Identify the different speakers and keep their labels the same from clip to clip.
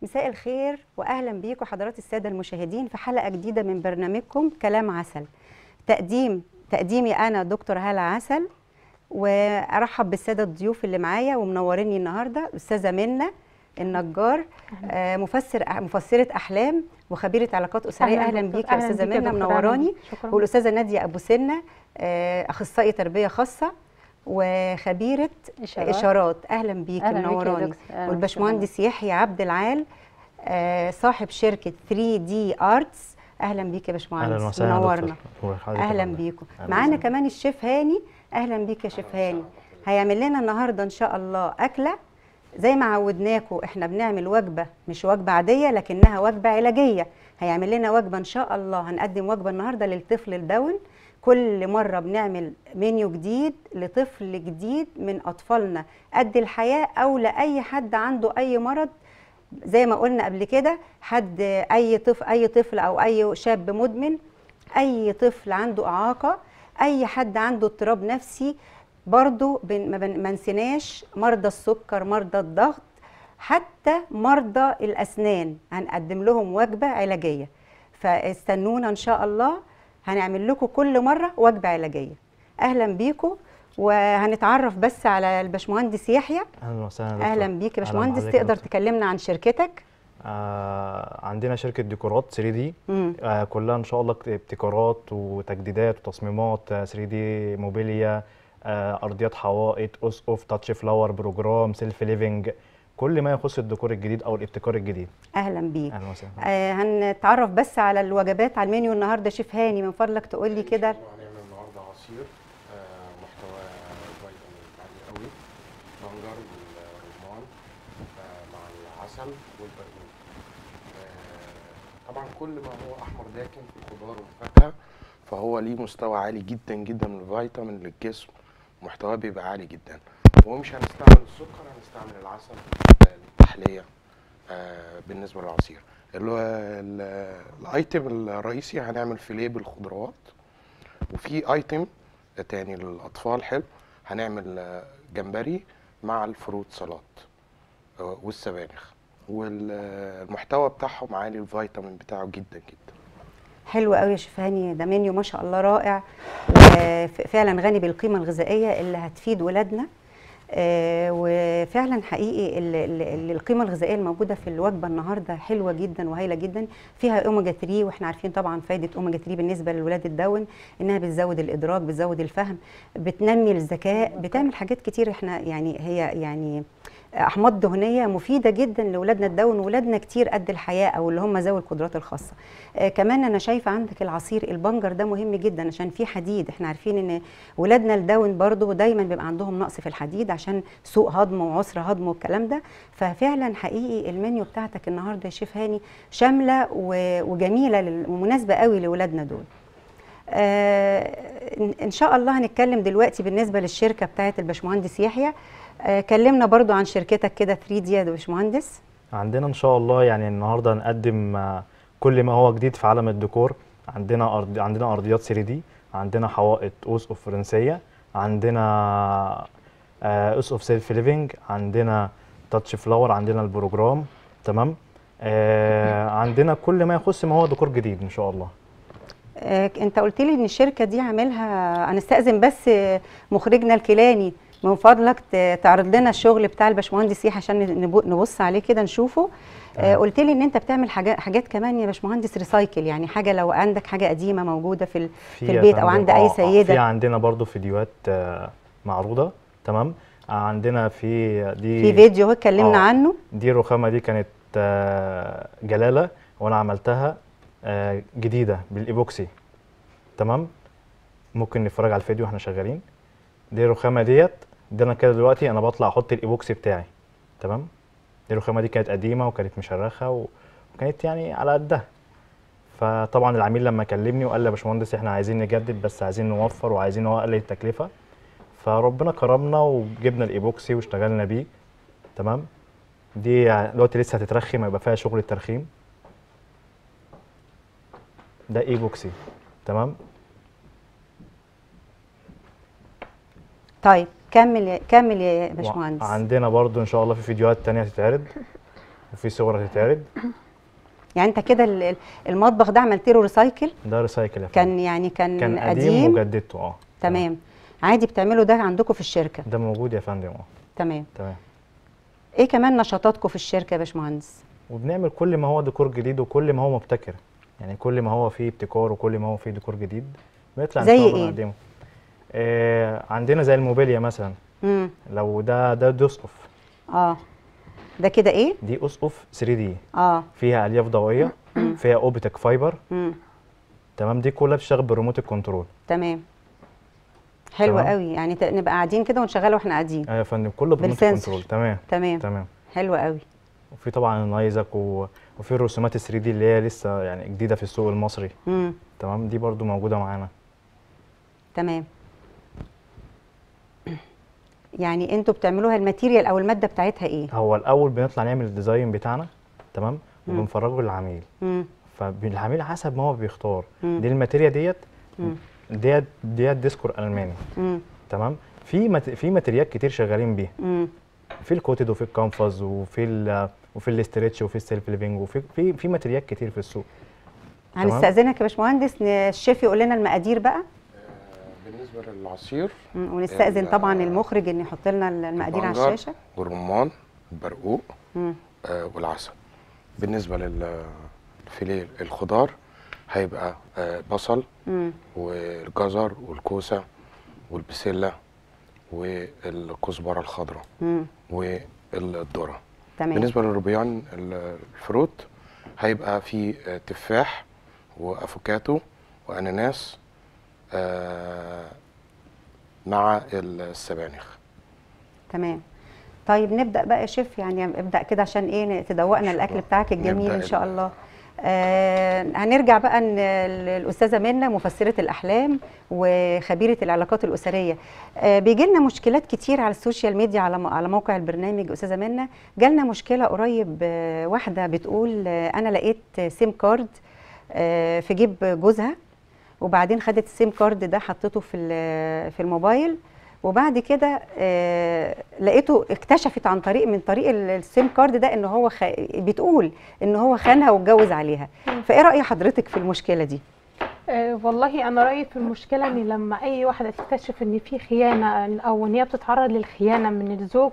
Speaker 1: مساء الخير واهلا بيكم حضرات الساده المشاهدين في حلقه جديده من برنامجكم كلام عسل تقديم تقديمي انا دكتور هاله عسل وارحب بالساده الضيوف اللي معايا ومنوريني النهارده استاذه منى النجار آه، مفسر مفسره احلام وخبيره علاقات اسريه اهلا, بيك يا استاذه منى منوراني والاستاذه ناديه ابو سنه آه، اخصائي تربيه خاصه وخبيره
Speaker 2: إشارات.
Speaker 1: اشارات اهلا بيك
Speaker 2: أهلاً بيك يا
Speaker 1: منوراني
Speaker 2: دكتور. أهلاً
Speaker 1: والباشمهندس يحيى عبد العال آه، صاحب شركه 3 دي ارتس اهلا بيك يا باشمهندس
Speaker 3: اهلا وسهلا يا
Speaker 1: منورنا
Speaker 3: دكتور. حضرتك
Speaker 1: اهلا
Speaker 3: أهلاً.
Speaker 1: بيكم
Speaker 3: أهلاً
Speaker 1: معانا
Speaker 3: وسهلاً.
Speaker 1: كمان الشيف هاني اهلا بيك يا شيف هاني هيعمل لنا النهارده ان شاء الله اكله زي ما عودناكم احنا بنعمل وجبه مش وجبه عاديه لكنها وجبه علاجيه هيعمل لنا وجبه ان شاء الله هنقدم وجبه النهارده للطفل الداون كل مره بنعمل منيو جديد لطفل جديد من اطفالنا قد الحياه او لاي حد عنده اي مرض زي ما قلنا قبل كده حد اي طفل اي طفل او اي شاب مدمن اي طفل عنده اعاقه اي حد عنده اضطراب نفسي برضو بن- ما بن- ما نسيناش مرضى السكر مرضى الضغط حتى مرضى الاسنان هنقدم لهم وجبه علاجيه فاستنونا ان شاء الله هنعمل لكم كل مره وجبه علاجيه اهلا بيكم وهنتعرف بس على الباشمهندس يحيى
Speaker 3: اهلا وسهلا يا دكتور.
Speaker 1: اهلا بيك يا
Speaker 3: أهلاً
Speaker 1: باشمهندس
Speaker 3: بحضرتك يا
Speaker 1: تقدر
Speaker 3: دكتور.
Speaker 1: تكلمنا عن شركتك
Speaker 3: آه عندنا شركه ديكورات 3 دي
Speaker 1: مم.
Speaker 3: آه كلها ان شاء الله ابتكارات وتجديدات وتصميمات آه 3 دي موبيليا آه ارضيات حوائط اس اوف تاتش فلاور بروجرام سيلف ليفنج كل ما يخص الديكور الجديد او الابتكار الجديد
Speaker 1: اهلا بيك
Speaker 3: اهلا وسهلا
Speaker 1: آه هنتعرف بس على الوجبات على المنيو النهارده شيف هاني من فضلك تقول لي كده
Speaker 4: هنعمل النهارده عصير آه، محتوى فيتامين عالي قوي بنجر والرمان آه، مع العسل والبرغوث آه، طبعا كل ما هو احمر داكن في الخضار والفاكهه فهو ليه مستوى عالي جدا جدا من الفيتامين للجسم محتواه بيبقى عالي جدا ومش هنستعمل السكر هنستعمل العسل آه، للتحليه آه، بالنسبه للعصير اللي هو ال- الايتم الرئيسي هنعمل فيليه بالخضروات وفي ايتم تاني للاطفال حلو هنعمل آه، جمبري مع الفروت سلطات آه، والسبانخ والمحتوى بتاعهم عالي الفيتامين بتاعه جدا جدا
Speaker 1: حلو قوي يا شيف هاني ده منيو ما شاء الله رائع وفعلا غني بالقيمه الغذائيه اللي هتفيد ولادنا آه، وفعلا حقيقي ال- ال- ال- القيمه الغذائيه الموجوده في الوجبه النهارده حلوه جدا وهايله جدا فيها اوميجا 3 واحنا عارفين طبعا فايده اوميجا 3 بالنسبه للولاد الداون انها بتزود الادراك بتزود الفهم بتنمي الذكاء بتعمل حاجات كتير احنا يعني هي يعني احماض دهنيه مفيده جدا لاولادنا الداون ولادنا كتير قد الحياه او اللي هم ذوي القدرات الخاصه آه كمان انا شايفه عندك العصير البنجر ده مهم جدا عشان فيه حديد احنا عارفين ان ولادنا الداون برضو دايما بيبقى عندهم نقص في الحديد عشان سوء هضم وعسر هضم والكلام ده ففعلا حقيقي المنيو بتاعتك النهارده يا شيف هاني شامله و- وجميله لل- ومناسبه قوي لاولادنا دول آه، إن- ان شاء الله هنتكلم دلوقتي بالنسبه للشركه بتاعت الباشمهندس يحيى آه، كلمنا برضو عن شركتك كده 3 دي يا باشمهندس
Speaker 3: عندنا ان شاء الله يعني النهارده هنقدم آه، كل ما هو جديد في عالم الديكور عندنا أرض عندنا ارضيات 3 دي عندنا حوائط اوس اوف فرنسيه عندنا آه، اوس اوف سيلف ليفنج عندنا تاتش فلاور عندنا البروجرام تمام آه عندنا كل ما يخص ما هو ديكور جديد ان شاء الله
Speaker 1: آه، انت قلت لي ان الشركه دي عاملها هنستاذن بس آه، مخرجنا الكيلاني من فضلك ت- تعرض لنا الشغل بتاع الباشمهندس يحيى عشان نب- نبص عليه كده نشوفه آه،
Speaker 3: تمام.
Speaker 1: قلت لي ان انت بتعمل حاجات حاجات كمان يا باشمهندس ريسايكل يعني حاجه لو عندك حاجه قديمه موجوده في ال- في
Speaker 3: يا
Speaker 1: البيت او
Speaker 3: فندم،
Speaker 1: عند
Speaker 3: آه،
Speaker 1: اي
Speaker 3: آه، في
Speaker 1: سيده
Speaker 3: عندنا برضو فيديوهات آه، معروضه تمام آه، عندنا في دي
Speaker 1: في فيديو هو اتكلمنا
Speaker 3: آه.
Speaker 1: عنه
Speaker 3: دي الرخامه دي كانت آه، جلاله وانا عملتها آه، جديده بالايبوكسي تمام ممكن نتفرج على الفيديو واحنا شغالين دي الرخامه ديت دي انا كده دلوقتي انا بطلع احط الايبوكسي بتاعي تمام دي الرخامه دي كانت قديمه وكانت مشرخه و- وكانت يعني على قدها فطبعا العميل لما كلمني وقال لي يا باشمهندس احنا عايزين نجدد بس عايزين نوفر وعايزين هو اقلل التكلفه فربنا كرمنا وجبنا الايبوكسي واشتغلنا بيه تمام دي دلوقتي لسه هتترخم هيبقى فيها شغل الترخيم ده ايبوكسي تمام
Speaker 1: طيب كمل يا- كمل يا باشمهندس
Speaker 3: عندنا برضو ان شاء الله في فيديوهات تانية هتتعرض وفي صور هتتعرض
Speaker 1: يعني انت كده ال- ال- المطبخ ده عملت له ريسايكل
Speaker 3: ده ريسايكل يا فندم.
Speaker 1: كان يعني كان,
Speaker 3: كان قديم
Speaker 1: قديم
Speaker 3: وجددته اه
Speaker 1: تمام عادي بتعملوا ده عندكم في الشركه
Speaker 3: ده موجود يا فندم اه
Speaker 1: تمام
Speaker 3: تمام
Speaker 1: ايه كمان نشاطاتكم في الشركه يا باشمهندس
Speaker 3: وبنعمل كل ما هو ديكور جديد وكل ما هو مبتكر يعني كل ما هو فيه ابتكار وكل ما هو فيه ديكور جديد بيطلع إن
Speaker 1: زي
Speaker 3: شاء الله
Speaker 1: إيه؟
Speaker 3: نقدمه. آه عندنا زي الموبيليا مثلا
Speaker 1: امم
Speaker 3: لو ده ده دي اسقف
Speaker 1: اه ده كده ايه
Speaker 3: دي اسقف 3 دي
Speaker 1: اه
Speaker 3: فيها الياف ضوئيه فيها اوبتيك فايبر
Speaker 1: امم
Speaker 3: تمام دي كلها بتشتغل بالريموت الكنترول
Speaker 1: تمام حلو
Speaker 3: تمام.
Speaker 1: قوي يعني ت- نبقى قاعدين كده ونشغله واحنا قاعدين
Speaker 3: ايوه يا فندم كله بالريموت
Speaker 1: بالسنسور.
Speaker 3: كنترول تمام
Speaker 1: تمام
Speaker 3: تمام
Speaker 1: حلو قوي
Speaker 3: وفي طبعا النايزك و... وفي الرسومات 3 دي اللي هي لسه يعني جديده في السوق المصري
Speaker 1: امم
Speaker 3: تمام دي برضو موجوده معانا
Speaker 1: تمام يعني انتوا بتعملوها الماتيريال او الماده بتاعتها ايه
Speaker 3: هو الاول بنطلع نعمل الديزاين بتاعنا تمام
Speaker 1: مم.
Speaker 3: وبنفرجه للعميل
Speaker 1: امم
Speaker 3: فالعميل حسب ما هو بيختار
Speaker 1: مم.
Speaker 3: دي الماتيريا ديت
Speaker 1: مم.
Speaker 3: ديت ديت ديسكور الماني
Speaker 1: امم
Speaker 3: تمام في مت... في ماتيريال كتير شغالين بيها
Speaker 1: امم
Speaker 3: في الكوتد وفي الكانفاز وفي ال... وفي الاسترتش وفي السيلف ليفنج وفي في في ماتيريال كتير في السوق تمام.
Speaker 1: هنستأذنك يا باشمهندس ن- الشيف يقول لنا المقادير بقى
Speaker 4: آه، بالنسبه للعصير
Speaker 1: مم، ونستأذن
Speaker 4: ال-
Speaker 1: طبعا المخرج ان يحط لنا المقادير على
Speaker 4: البنجر
Speaker 1: الشاشه
Speaker 4: والرمان البرقوق
Speaker 1: مم.
Speaker 4: آه، والعسل بالنسبه للفيليه الخضار هيبقى آه، بصل
Speaker 1: مم.
Speaker 4: والجزر والكوسه والبسله والكزبره الخضراء
Speaker 1: مم.
Speaker 4: والذره
Speaker 1: تمام
Speaker 4: بالنسبه للروبيان ال- الفروت هيبقى في آه، تفاح وافوكاتو واناناس آه، مع السبانخ
Speaker 1: تمام طيب نبدأ بقى يا شيف يعني ابدأ كده عشان ايه تدوقنا الاكل بتاعك الجميل
Speaker 4: نبدأ
Speaker 1: ان شاء
Speaker 4: ال-
Speaker 1: الله آه هنرجع بقى ان ال- الاستاذه منى مفسره الاحلام وخبيره العلاقات الاسريه آه بيجي لنا مشكلات كتير على السوشيال ميديا على م- على موقع البرنامج استاذه منى جالنا مشكله قريب آه واحده بتقول آه انا لقيت سيم كارد آه في جيب جوزها وبعدين خدت السيم كارد ده حطيته في ال- في الموبايل وبعد كده آه لقيته اكتشفت عن طريق من طريق ال- السيم كارد ده ان هو خ... بتقول ان هو خانها واتجوز عليها فايه راي حضرتك في المشكله دي
Speaker 2: أه والله انا رايي في المشكله ان لما اي واحده تكتشف ان في خيانه او ان هي بتتعرض للخيانه من الزوج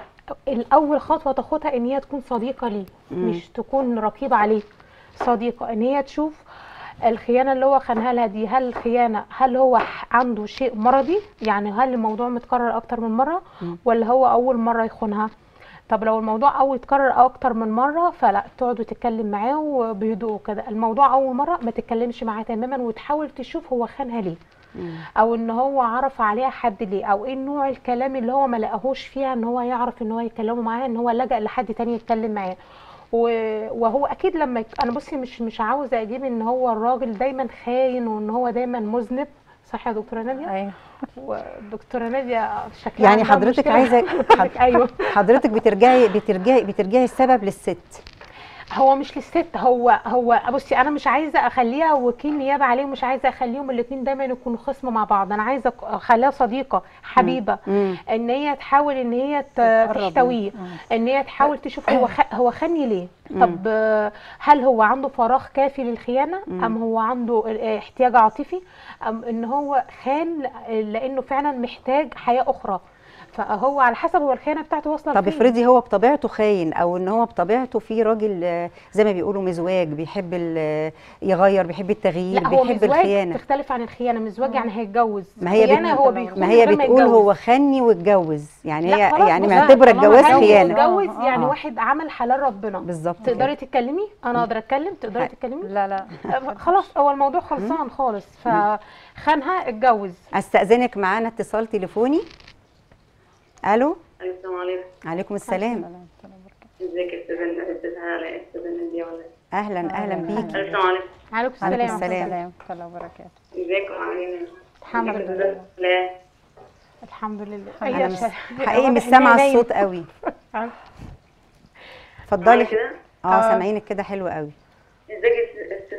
Speaker 2: فالاول خطوه تاخدها ان هي تكون صديقه ليه
Speaker 1: مم.
Speaker 2: مش تكون رقيبه عليه صديقه ان هي تشوف الخيانه اللي هو خانها لها دي هل الخيانه هل هو ح- عنده شيء مرضي يعني هل الموضوع متكرر اكتر من مره
Speaker 1: مم.
Speaker 2: ولا هو اول مره يخونها طب لو الموضوع او يتكرر اكتر من مره فلا تقعدوا تتكلم معاه وبهدوء وكده الموضوع اول مره ما تتكلمش معاه تماما وتحاول تشوف هو خانها ليه او ان هو عرف عليها حد ليه او ايه نوع الكلام اللي هو ما لقاهوش فيها ان هو يعرف ان هو يكلمه معاه ان هو لجأ لحد تاني يتكلم معاه و- وهو اكيد لما يك... انا بصي مش مش عاوزه اجيب ان هو الراجل دايما خاين وان هو دايما مذنب صح يا دكتوره ناديه
Speaker 5: ايوه
Speaker 2: ودكتوره ناديه شكلها
Speaker 1: يعني
Speaker 2: عندها
Speaker 1: حضرتك
Speaker 2: مشكلة.
Speaker 1: عايزه حض-
Speaker 2: ايوه
Speaker 1: حضرتك بترجعي بترجعي بترجعي السبب للست
Speaker 2: هو مش للست هو هو بصي انا مش عايزه اخليها وكيل نيابه عليه ومش عايزه اخليهم الاثنين دايما يكونوا خصم مع بعض انا عايزه أك- اخليها صديقه حبيبه
Speaker 1: مم.
Speaker 2: ان هي تحاول ان هي ت-
Speaker 5: تقرب
Speaker 2: تحتويه
Speaker 5: منه.
Speaker 2: ان هي تحاول تشوف هو خ... هو خاني ليه طب آه، هل هو عنده فراغ كافي للخيانه ام هو عنده آه، احتياج عاطفي ام ان هو خان ل- لانه فعلا محتاج حياه اخرى فهو على حسب هو الخيانه بتاعته واصله
Speaker 1: طب
Speaker 2: لفين.
Speaker 1: افرضي هو بطبيعته خاين او ان هو بطبيعته في راجل آه، زي ما بيقولوا مزواج بيحب ال- يغير بيحب التغيير
Speaker 2: لا هو
Speaker 1: بيحب
Speaker 2: مزواج
Speaker 1: الخيانه
Speaker 2: تختلف عن الخيانه مزواج يعني هيتجوز
Speaker 1: ما هي
Speaker 2: خيانة
Speaker 1: بت...
Speaker 2: هو بيخون
Speaker 1: ما
Speaker 2: من
Speaker 1: هي
Speaker 2: غير
Speaker 1: بتقول
Speaker 2: يتجوز.
Speaker 1: هو خاني واتجوز يعني
Speaker 2: لا
Speaker 1: هي
Speaker 2: خلاص
Speaker 1: يعني
Speaker 2: بص،
Speaker 1: معتبره
Speaker 5: طالما
Speaker 1: الجواز
Speaker 5: هو
Speaker 1: خيانه
Speaker 2: اتجوز
Speaker 5: آه،
Speaker 2: يعني
Speaker 5: آه.
Speaker 2: واحد عمل حلال ربنا
Speaker 1: بالظبط كده.
Speaker 2: تقدري تتكلمي انا اقدر اتكلم تقدري
Speaker 1: ح-
Speaker 2: تتكلمي
Speaker 5: لا لا
Speaker 2: أه، خلاص هو الموضوع خلصان خالص فخانها اتجوز
Speaker 1: استاذنك معانا اتصال تليفوني الو
Speaker 6: السلام عليكم
Speaker 1: عليكم السلام
Speaker 6: ازيك يا استاذ استاذ هلا استاذ نادية ولا
Speaker 1: اهلا اهلا بيكي
Speaker 6: السلام عليكم
Speaker 2: عليكم السلام
Speaker 1: عليكم السلام.
Speaker 5: السلام ورحمه الله وبركاته
Speaker 6: ازيكم عاملين ايه؟
Speaker 2: الحمد
Speaker 6: ازيك يا
Speaker 2: لله
Speaker 6: أستاذ لا
Speaker 2: الحمد لله
Speaker 1: انا
Speaker 2: هي
Speaker 1: مش
Speaker 2: ش-
Speaker 1: حقيقي مش
Speaker 2: واضح إن هي
Speaker 1: سامعه
Speaker 2: نايمة.
Speaker 1: الصوت قوي
Speaker 6: معايا
Speaker 1: اتفضلي
Speaker 6: كده
Speaker 1: اه
Speaker 2: آه.
Speaker 1: سامعينك كده حلو قوي
Speaker 6: ازيك يا استاذ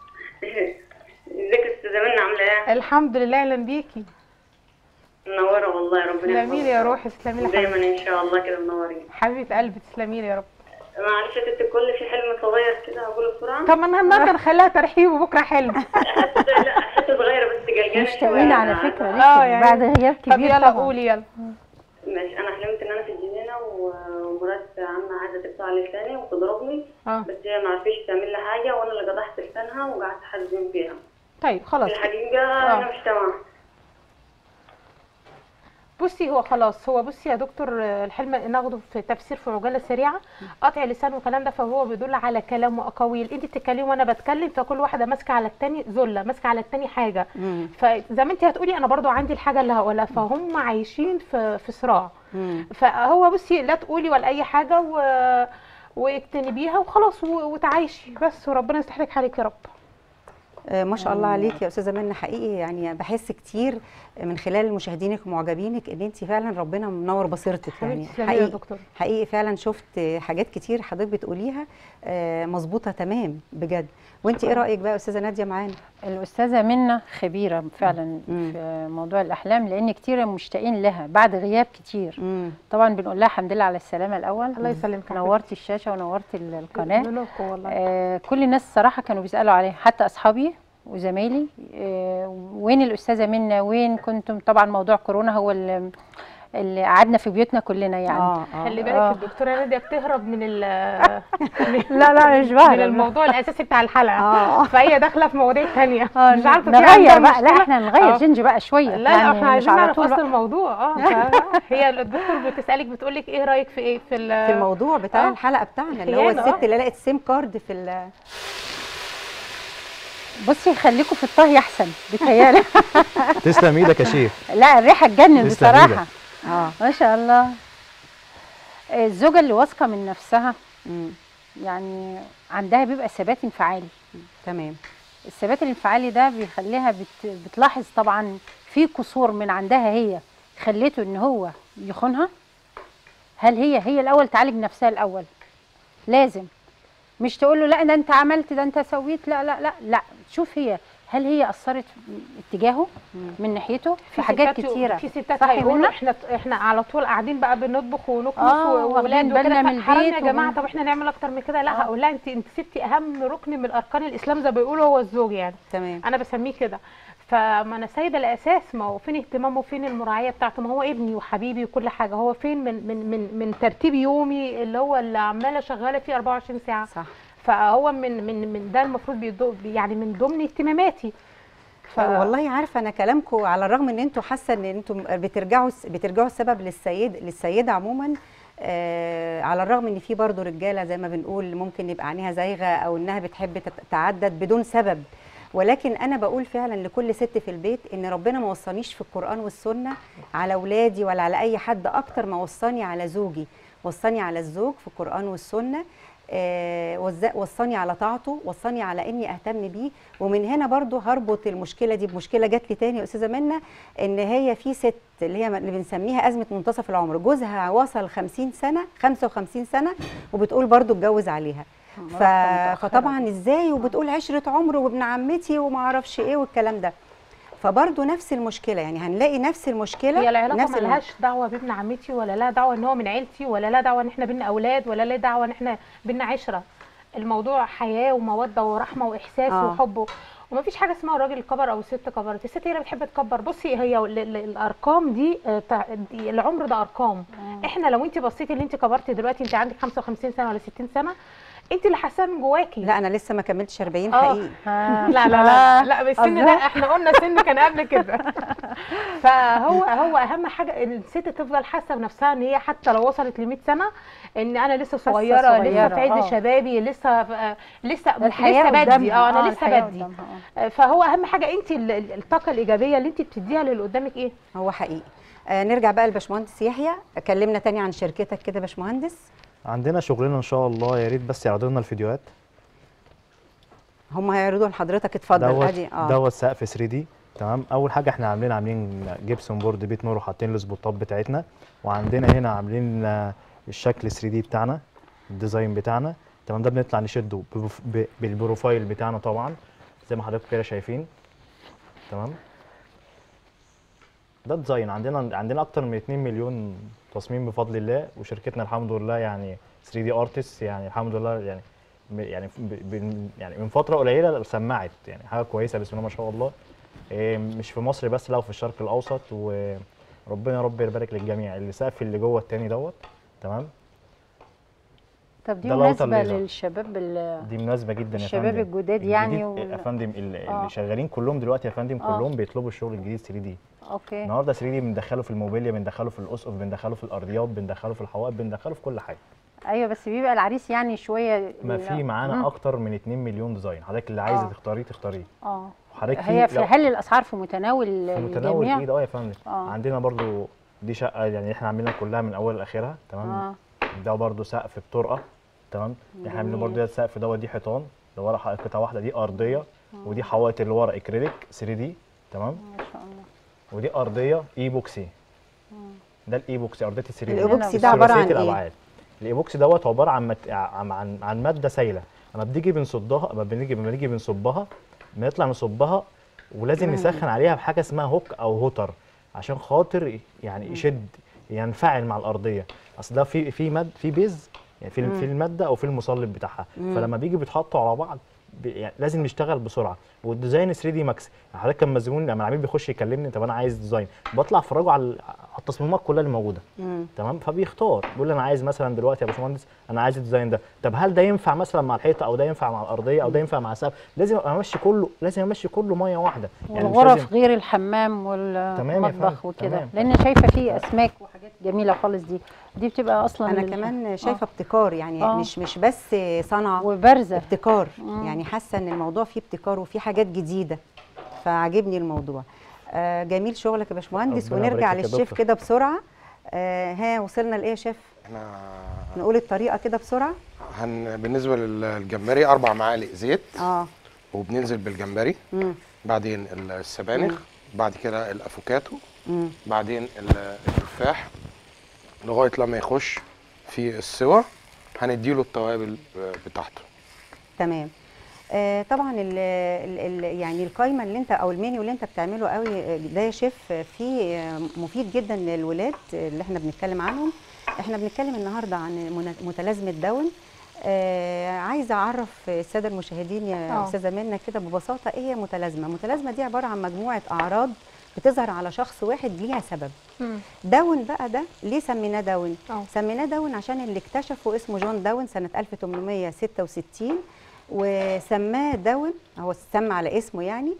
Speaker 6: ازيك يا استاذة منى عاملة ايه؟
Speaker 2: الحمد لله اهلا بيكي
Speaker 6: منورة والله ربنا
Speaker 2: تسلمي لي يا روحي تسلمي لي
Speaker 6: دايما
Speaker 2: حبيبتي
Speaker 6: ان شاء الله كده منورين
Speaker 2: حبيبه قلبي تسلمي لي يا رب
Speaker 6: معلش يا ست الكل في حلم صغير كده هقوله بسرعه
Speaker 2: طب ما انا النهارده نخليها ترحيب وبكره حلم
Speaker 6: حتة- لا حته صغيره بس جلجله
Speaker 5: مشتاقين على
Speaker 6: أنا
Speaker 5: فكره
Speaker 6: عارفة.
Speaker 5: لسه
Speaker 2: آه، يعني.
Speaker 5: بعد غياب
Speaker 2: طب
Speaker 5: كبير
Speaker 2: يلا
Speaker 5: طبعا
Speaker 2: قولي يلا
Speaker 6: ماشي انا حلمت ان انا في الجنينه و- ومرات عمي عايزه تقطع لساني وتضربني
Speaker 2: اه
Speaker 6: بس هي ما عرفتش تعمل لي حاجه وانا اللي قطعت لسانها وقعدت احزن فيها
Speaker 2: طيب خلاص
Speaker 6: في الحقيقه انا مش تمام
Speaker 2: بصي هو خلاص هو بصي يا دكتور آه، الحلم ناخده في تفسير في عجاله سريعه قطع لسان والكلام ده فهو بيدل على كلام واقاويل انت بتتكلمي وانا بتكلم فكل واحده ماسكه على التاني ذله ماسكه على التاني حاجه
Speaker 1: مم.
Speaker 2: فزي ما انت هتقولي انا برضو عندي الحاجه اللي هقولها فهم عايشين في في صراع
Speaker 1: مم.
Speaker 2: فهو بصي لا تقولي ولا اي حاجه و واجتنبيها وخلاص و- وتعايشي بس وربنا يصلح لك حالك يا رب
Speaker 1: آه، ما شاء الله عليك يا استاذه منى حقيقي يعني بحس كتير من خلال مشاهدينك ومعجبينك ان انت فعلا ربنا منور بصيرتك يعني
Speaker 2: حبيبتي تسلمي يا
Speaker 1: حقيقي
Speaker 2: دكتور
Speaker 1: حقيقي فعلا شفت حاجات كتير حضرتك بتقوليها آه، مظبوطه تمام بجد وانت ايه رايك بقى يا استاذه ناديه معانا
Speaker 5: الاستاذه منى خبيره فعلا
Speaker 1: مم.
Speaker 5: في موضوع الاحلام لان كتير مشتاقين لها بعد غياب كتير
Speaker 1: امم
Speaker 5: طبعا بنقول لها الحمد لله على السلامه الاول
Speaker 2: الله يسلمك يا
Speaker 5: نورتي الشاشه ونورتي ال- القناه
Speaker 2: منوركم والله
Speaker 5: آه كل الناس الصراحه كانوا بيسالوا عليها حتى اصحابي وزمايلي آه وين الاستاذه منى وين كنتم طبعا موضوع كورونا هو اللي اللي قعدنا في بيوتنا كلنا يعني
Speaker 1: اه اه
Speaker 2: خلي بالك
Speaker 5: آه.
Speaker 2: الدكتوره ناديه بتهرب من ال
Speaker 5: لا لا مش بهرب
Speaker 2: من الموضوع الاساسي بتاع الحلقه
Speaker 1: اه
Speaker 2: فهي داخله في مواضيع تانية
Speaker 5: آه،
Speaker 2: مش عارفه في عندها
Speaker 5: نغير بقى لا
Speaker 2: مشكلة.
Speaker 5: احنا نغير
Speaker 2: آه.
Speaker 5: جنج بقى شويه
Speaker 2: لا لا
Speaker 5: يعني
Speaker 2: احنا
Speaker 5: مش
Speaker 2: عايزين
Speaker 5: على
Speaker 2: نعرف
Speaker 5: طول
Speaker 2: اصل
Speaker 5: بقى.
Speaker 2: الموضوع اه ف- هي الدكتور بتسالك بتقول لك ايه رايك في ايه في ال-
Speaker 1: في الموضوع بتاع
Speaker 2: آه.
Speaker 1: الحلقه بتاعنا اللي هو
Speaker 2: خيانة،
Speaker 1: الست
Speaker 2: آه.
Speaker 1: اللي لقت سيم كارد في ال-
Speaker 5: بصي خليكم في الطهي احسن بيتهيألي
Speaker 3: تسلم ايدك يا شيخ
Speaker 5: لا الريحه تجنن
Speaker 3: تسلم
Speaker 5: بصراحه
Speaker 1: اه
Speaker 5: ما شاء الله الزوجه اللي واثقه من نفسها
Speaker 1: مم.
Speaker 5: يعني عندها بيبقى ثبات انفعالي
Speaker 1: تمام
Speaker 5: الثبات الانفعالي ده بيخليها بت... بتلاحظ طبعا في قصور من عندها هي خليته ان هو يخونها هل هي هي الاول تعالج نفسها الاول لازم مش تقول له لا ده انت عملت ده انت سويت لا لا لا لا شوف هي هل هي اثرت اتجاهه من ناحيته في حاجات
Speaker 2: ستات-
Speaker 5: كتيره
Speaker 2: في ستات
Speaker 5: صح يا
Speaker 2: هيقولوا
Speaker 5: منى؟
Speaker 2: احنا احنا على طول قاعدين بقى بنطبخ ونكنس
Speaker 5: آه،
Speaker 2: واولاد
Speaker 5: واخدين بالنا من
Speaker 2: حرام يا
Speaker 5: البيت
Speaker 2: جماعه
Speaker 5: وبن-
Speaker 2: طب احنا نعمل اكتر من كده لا
Speaker 5: آه.
Speaker 2: هقول لها انت انت سبتي اهم ركن من اركان الاسلام زي ما بيقولوا هو الزوج يعني
Speaker 1: تمام
Speaker 2: انا بسميه كده فما انا سايبه الاساس ما هو فين اهتمامه وفين المراعيه بتاعته ما هو ابني وحبيبي وكل حاجه هو فين من من من من ترتيب يومي اللي هو اللي عماله شغاله فيه 24 ساعه
Speaker 1: صح
Speaker 2: فهو من من من ده المفروض بيدو يعني من ضمن اهتماماتي ف...
Speaker 1: والله عارفه انا كلامكم على الرغم ان انتوا حاسه ان انتوا بترجعوا بترجعوا السبب للسيد للسيده عموما آه على الرغم ان في برضه رجاله زي ما بنقول ممكن يبقى عينيها زايغه او انها بتحب تت- تعدد بدون سبب ولكن انا بقول فعلا لكل ست في البيت ان ربنا ما وصانيش في القران والسنه على اولادي ولا على اي حد اكتر ما وصاني على زوجي وصاني على الزوج في القران والسنه آه، وز- وصاني على طاعته وصاني على اني اهتم بيه ومن هنا برضو هربط المشكله دي بمشكله جات لي تاني يا استاذه منى ان هي في ست اللي هي اللي بنسميها ازمه منتصف العمر جوزها وصل 50 سنه 55 سنه وبتقول برضو اتجوز عليها ف... فطبعا ازاي وبتقول عشره عمر وابن عمتي وما اعرفش ايه والكلام ده فبرضو نفس المشكله يعني هنلاقي نفس المشكله
Speaker 2: هي العلاقه
Speaker 1: نفس الم-
Speaker 2: ملهاش دعوه بابن عمتي ولا لها دعوه ان هو من عيلتي ولا لها دعوه ان احنا بينا اولاد ولا لها دعوه ان احنا بينا عشره الموضوع حياه وموده ورحمه واحساس
Speaker 1: آه.
Speaker 2: وحب ومفيش حاجه اسمها الراجل كبر او الست كبرت الست هي اللي بتحب تكبر بصي هي ال- ال- الارقام دي آه، بتاع- دي- العمر ده ارقام احنا لو انت بصيتي اللي انت كبرتي دلوقتي انت عندك 55 سنه ولا 60 سنه انت اللي حاساه من جواكي
Speaker 1: لا انا لسه ما كملتش 40
Speaker 2: آه.
Speaker 1: حقيقي
Speaker 2: لا لا لا لا بس السن ده
Speaker 5: قصدها؟
Speaker 2: احنا قلنا سن كان قبل كده فهو هو اهم حاجه ان الست تفضل حاسه بنفسها ان هي حتى لو وصلت ل 100 سنه ان انا لسه صغيره, لسه
Speaker 5: صغيرة،
Speaker 2: في عز
Speaker 5: آه.
Speaker 2: شبابي لسه آه، لسه
Speaker 5: الحياه
Speaker 2: لسه بدي
Speaker 5: قدامها.
Speaker 2: اه انا لسه
Speaker 5: الحياة
Speaker 2: بدي
Speaker 5: قدامها، آه.
Speaker 2: آه، فهو اهم حاجه انت ال- ال- الطاقه الايجابيه اللي انت بتديها للي قدامك ايه
Speaker 1: هو حقيقي آه نرجع بقى لباشمهندس يحيى كلمنا تاني عن شركتك كده يا باشمهندس
Speaker 3: عندنا شغلنا ان شاء الله يا ريت بس يعرضوا لنا الفيديوهات
Speaker 1: هم هيعرضوا لحضرتك اتفضل
Speaker 3: دوت
Speaker 1: ادي اه
Speaker 3: دوت سقف 3 دي تمام اول حاجه احنا عاملين عاملين جبسون بورد بيت نور وحاطين السبوتات بتاعتنا وعندنا هنا عاملين آه، الشكل 3 دي بتاعنا الديزاين بتاعنا تمام ده بنطلع نشده ببروف- ب- بالبروفايل بتاعنا طبعا زي ما حضراتكم كده شايفين تمام ده ديزاين عندنا عندنا اكتر من 2 مليون تصميم بفضل الله وشركتنا الحمد لله يعني 3 دي ارتست يعني الحمد لله يعني م- يعني ب- ب- يعني من فتره قليله سمعت يعني حاجه كويسه بسم الله ما شاء الله إيه، مش في مصر بس لا وفي الشرق الاوسط وربنا يا رب يبارك للجميع اللي سقف اللي جوه التاني دوت تمام
Speaker 5: طب دي
Speaker 3: ده لاوتر
Speaker 5: مناسبه
Speaker 3: ليزر.
Speaker 5: للشباب ال-
Speaker 3: دي مناسبه جدا يا
Speaker 5: الشباب
Speaker 3: فندم
Speaker 5: الجداد يعني
Speaker 3: الجديد
Speaker 5: و-
Speaker 3: يا فندم ال-
Speaker 5: آه.
Speaker 3: اللي شغالين كلهم دلوقتي يا فندم
Speaker 5: آه.
Speaker 3: كلهم بيطلبوا الشغل الجديد 3 دي
Speaker 5: اوكي
Speaker 3: النهارده 3 دي بندخله في الموبيليا بندخله في الاسقف بندخله في الارضيات بندخله في الحوائط بندخله في كل حاجه
Speaker 5: ايوه بس بيبقى العريس يعني شويه
Speaker 3: ما في معانا
Speaker 5: مم.
Speaker 3: اكتر من 2 مليون ديزاين حضرتك اللي عايزه
Speaker 5: آه.
Speaker 3: تختاريه تختاريه
Speaker 5: اه
Speaker 3: وحضرتك
Speaker 5: هي في
Speaker 3: لو-
Speaker 5: هل الاسعار في متناول
Speaker 3: في متناول
Speaker 5: الجميع
Speaker 3: الايد اه يا فندم
Speaker 5: آه.
Speaker 3: عندنا برضو دي شقه يعني احنا عاملينها كلها من اول لاخرها تمام
Speaker 5: اه
Speaker 3: ده برضو سقف بطرقه تمام احنا عاملين برضو ده السقف دوت دي حيطان اللي ورا قطعه واحده دي ارضيه ودي حوائط اللي ورا اكريليك 3 دي تمام
Speaker 5: ما شاء الله
Speaker 3: ودي ارضيه ايبوكسي ده الايبوكسي ارضيه 3 دي
Speaker 1: الايبوكسي ده عباره عن
Speaker 3: ثلاثية
Speaker 1: ايه؟
Speaker 3: الابعاد الايبوكسي دوت عباره عن مت... عن عن, عن ماده سايله لما بنيجي بنصدها لما بنيجي لما بنيجي بنصبها بنطلع نصبها ولازم نسخن عليها بحاجه اسمها هوك او هوتر عشان خاطر يعني يشد ينفعل مع الارضيه اصل ده في في ماد في بيز يعني في في الماده او في المصلب بتاعها فلما بيجي بيتحطوا على بعض ب- يعني لازم نشتغل بسرعه والديزاين 3 دي ماكس يعني حضرتك لما الزبون لما العميل بيخش يكلمني طب انا عايز ديزاين بطلع افرجه على على التصميمات كلها اللي موجوده
Speaker 1: مم.
Speaker 3: تمام فبيختار بيقول لي انا عايز مثلا دلوقتي يا باشمهندس انا عايز الديزاين ده طب هل ده ينفع مثلا مع الحيطه او ده ينفع مع الارضيه او ده ينفع مع السقف لازم ابقى امشي كله لازم امشي كله ميه واحده مش
Speaker 5: والغرف
Speaker 3: لازم-
Speaker 5: غير الحمام
Speaker 3: تمام يا
Speaker 5: والمطبخ
Speaker 3: فندم،
Speaker 5: وكده
Speaker 3: تمام.
Speaker 5: لان شايفه فيه اسماك وحاجات جميله خالص دي دي بتبقى اصلا
Speaker 1: انا
Speaker 5: لل-
Speaker 1: كمان شايفه ابتكار يعني
Speaker 5: آه.
Speaker 1: مش مش بس صنعه
Speaker 5: وبارزه
Speaker 1: ابتكار يعني حاسه ان الموضوع فيه ابتكار وفيه حاجات جديده فعجبني الموضوع آه جميل شغلك يا باشمهندس
Speaker 3: ربنا
Speaker 1: ونرجع
Speaker 3: يبارك لك يا
Speaker 1: للشيف
Speaker 3: دكتور.
Speaker 1: كده بسرعه آه ها وصلنا لايه يا شيف
Speaker 4: احنا
Speaker 1: نقول الطريقه كده بسرعه
Speaker 4: هن بالنسبه للجمبري اربع معالق زيت
Speaker 1: اه
Speaker 4: وبننزل بالجمبري
Speaker 1: امم
Speaker 4: بعدين السبانخ بعد كده الافوكاتو
Speaker 1: امم
Speaker 4: بعدين ال- التفاح لغايه لما يخش في السوا هنديله التوابل بتاعته
Speaker 1: تمام آه طبعا ال ال ال يعني القايمه اللي انت او المنيو اللي انت بتعمله قوي آه، ده يا شيف آه، فيه آه، مفيد جدا للولاد آه، اللي احنا بنتكلم عنهم احنا بنتكلم النهارده عن من- متلازمه داون آه عايزه اعرف الساده المشاهدين يا
Speaker 2: آه.
Speaker 1: استاذه منى كده ببساطه ايه هي متلازمه المتلازمه دي عباره عن مجموعه اعراض بتظهر على شخص واحد ليها سبب
Speaker 2: مم.
Speaker 1: داون بقى ده ليه سميناه داون؟
Speaker 2: أه.
Speaker 1: سميناه داون عشان اللي اكتشفه اسمه جون داون سنة 1866 وسماه داون هو سمى على اسمه يعني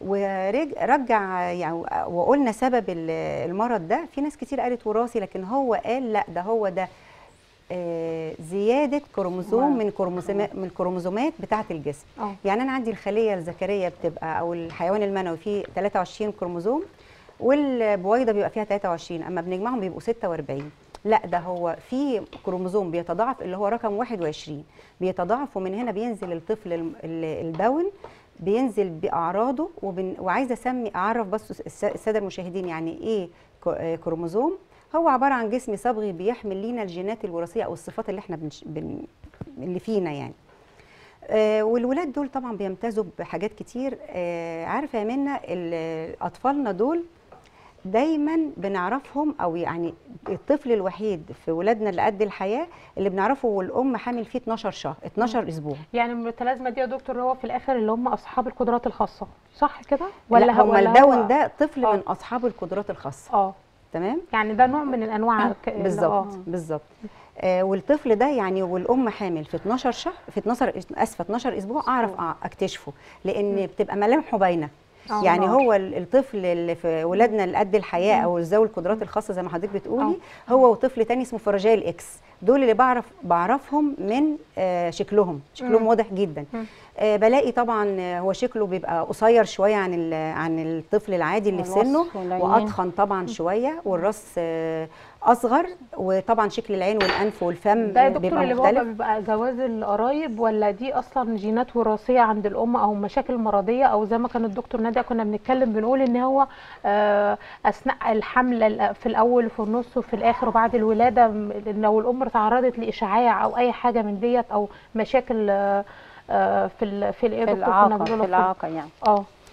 Speaker 1: ورجع يعني وقلنا سبب ال- المرض ده في ناس كتير قالت وراثي لكن هو قال لا ده هو ده آه، زيادة كروموزوم من كروموزومات من الكروموزومات بتاعة الجسم
Speaker 2: اه
Speaker 1: يعني انا عندي الخليه الذكريه بتبقى او الحيوان المنوي فيه 23 كروموزوم والبويضه بيبقى فيها 23 اما بنجمعهم بيبقوا 46 لا ده هو في كروموزوم بيتضاعف اللي هو رقم 21 بيتضاعف ومن هنا بينزل الطفل الم- ال- الداون بينزل باعراضه وبن... وعايزه اسمي اعرف بس الس- الساده المشاهدين يعني ايه ك- آه، كروموزوم هو عباره عن جسم صبغي بيحمل لينا الجينات الوراثيه او الصفات اللي احنا بنش... بن... اللي فينا يعني آه، والولاد دول طبعا بيمتازوا بحاجات كتير آه، عارفه يا منى ال- اطفالنا دول دايما بنعرفهم او يعني الطفل الوحيد في ولادنا اللي قد الحياه اللي بنعرفه والام حامل فيه 12 شهر 12 اسبوع
Speaker 2: يعني المتلازمه دي يا دكتور هو في الاخر اللي هم اصحاب القدرات الخاصه صح كده
Speaker 1: ولا هم
Speaker 2: ولا
Speaker 1: الداون ده طفل
Speaker 2: آه.
Speaker 1: من اصحاب القدرات الخاصه
Speaker 2: اه
Speaker 1: تمام
Speaker 2: يعني ده نوع من الانواع ك- اللي-
Speaker 1: بالظبط
Speaker 2: آه.
Speaker 1: بالظبط آه والطفل ده يعني والام حامل في 12 شهر في 12 اسفه 12 اسبوع اعرف أع- اكتشفه لان بتبقى ملامحه باينه
Speaker 2: آه.
Speaker 1: يعني هو ال- الطفل اللي في ولادنا اللي قد الحياه او ذوي القدرات الخاصه زي ما حضرتك بتقولي هو وطفل تاني اسمه فراجيل اكس دول اللي بعرف بعرفهم من آه شكلهم شكلهم واضح جدا آه بلاقي طبعا آه، هو شكله بيبقى قصير شويه عن ال- عن الطفل العادي اللي في
Speaker 5: والوصف
Speaker 1: سنه
Speaker 5: والعينين.
Speaker 1: واضخم طبعا شويه والراس آه، اصغر وطبعا شكل العين والانف والفم
Speaker 2: ده يا دكتور
Speaker 1: بيبقى
Speaker 2: اللي هو
Speaker 1: مختلف
Speaker 2: بيبقى جواز القرايب ولا دي اصلا جينات وراثيه عند الام او مشاكل مرضيه او زي ما كان الدكتور ناديه كنا بنتكلم بنقول ان هو آه، اثناء الحمل ال- في الاول وفي النص وفي الاخر وبعد الولاده م- لو الام تعرضت لاشعاع او اي حاجه من ديت او مشاكل آه، آه، في ال- في الايه
Speaker 5: في
Speaker 2: يا دكتور كنا
Speaker 5: الاعاقه
Speaker 2: بنقول
Speaker 5: في
Speaker 2: في-
Speaker 5: الاعاقه يعني
Speaker 2: اه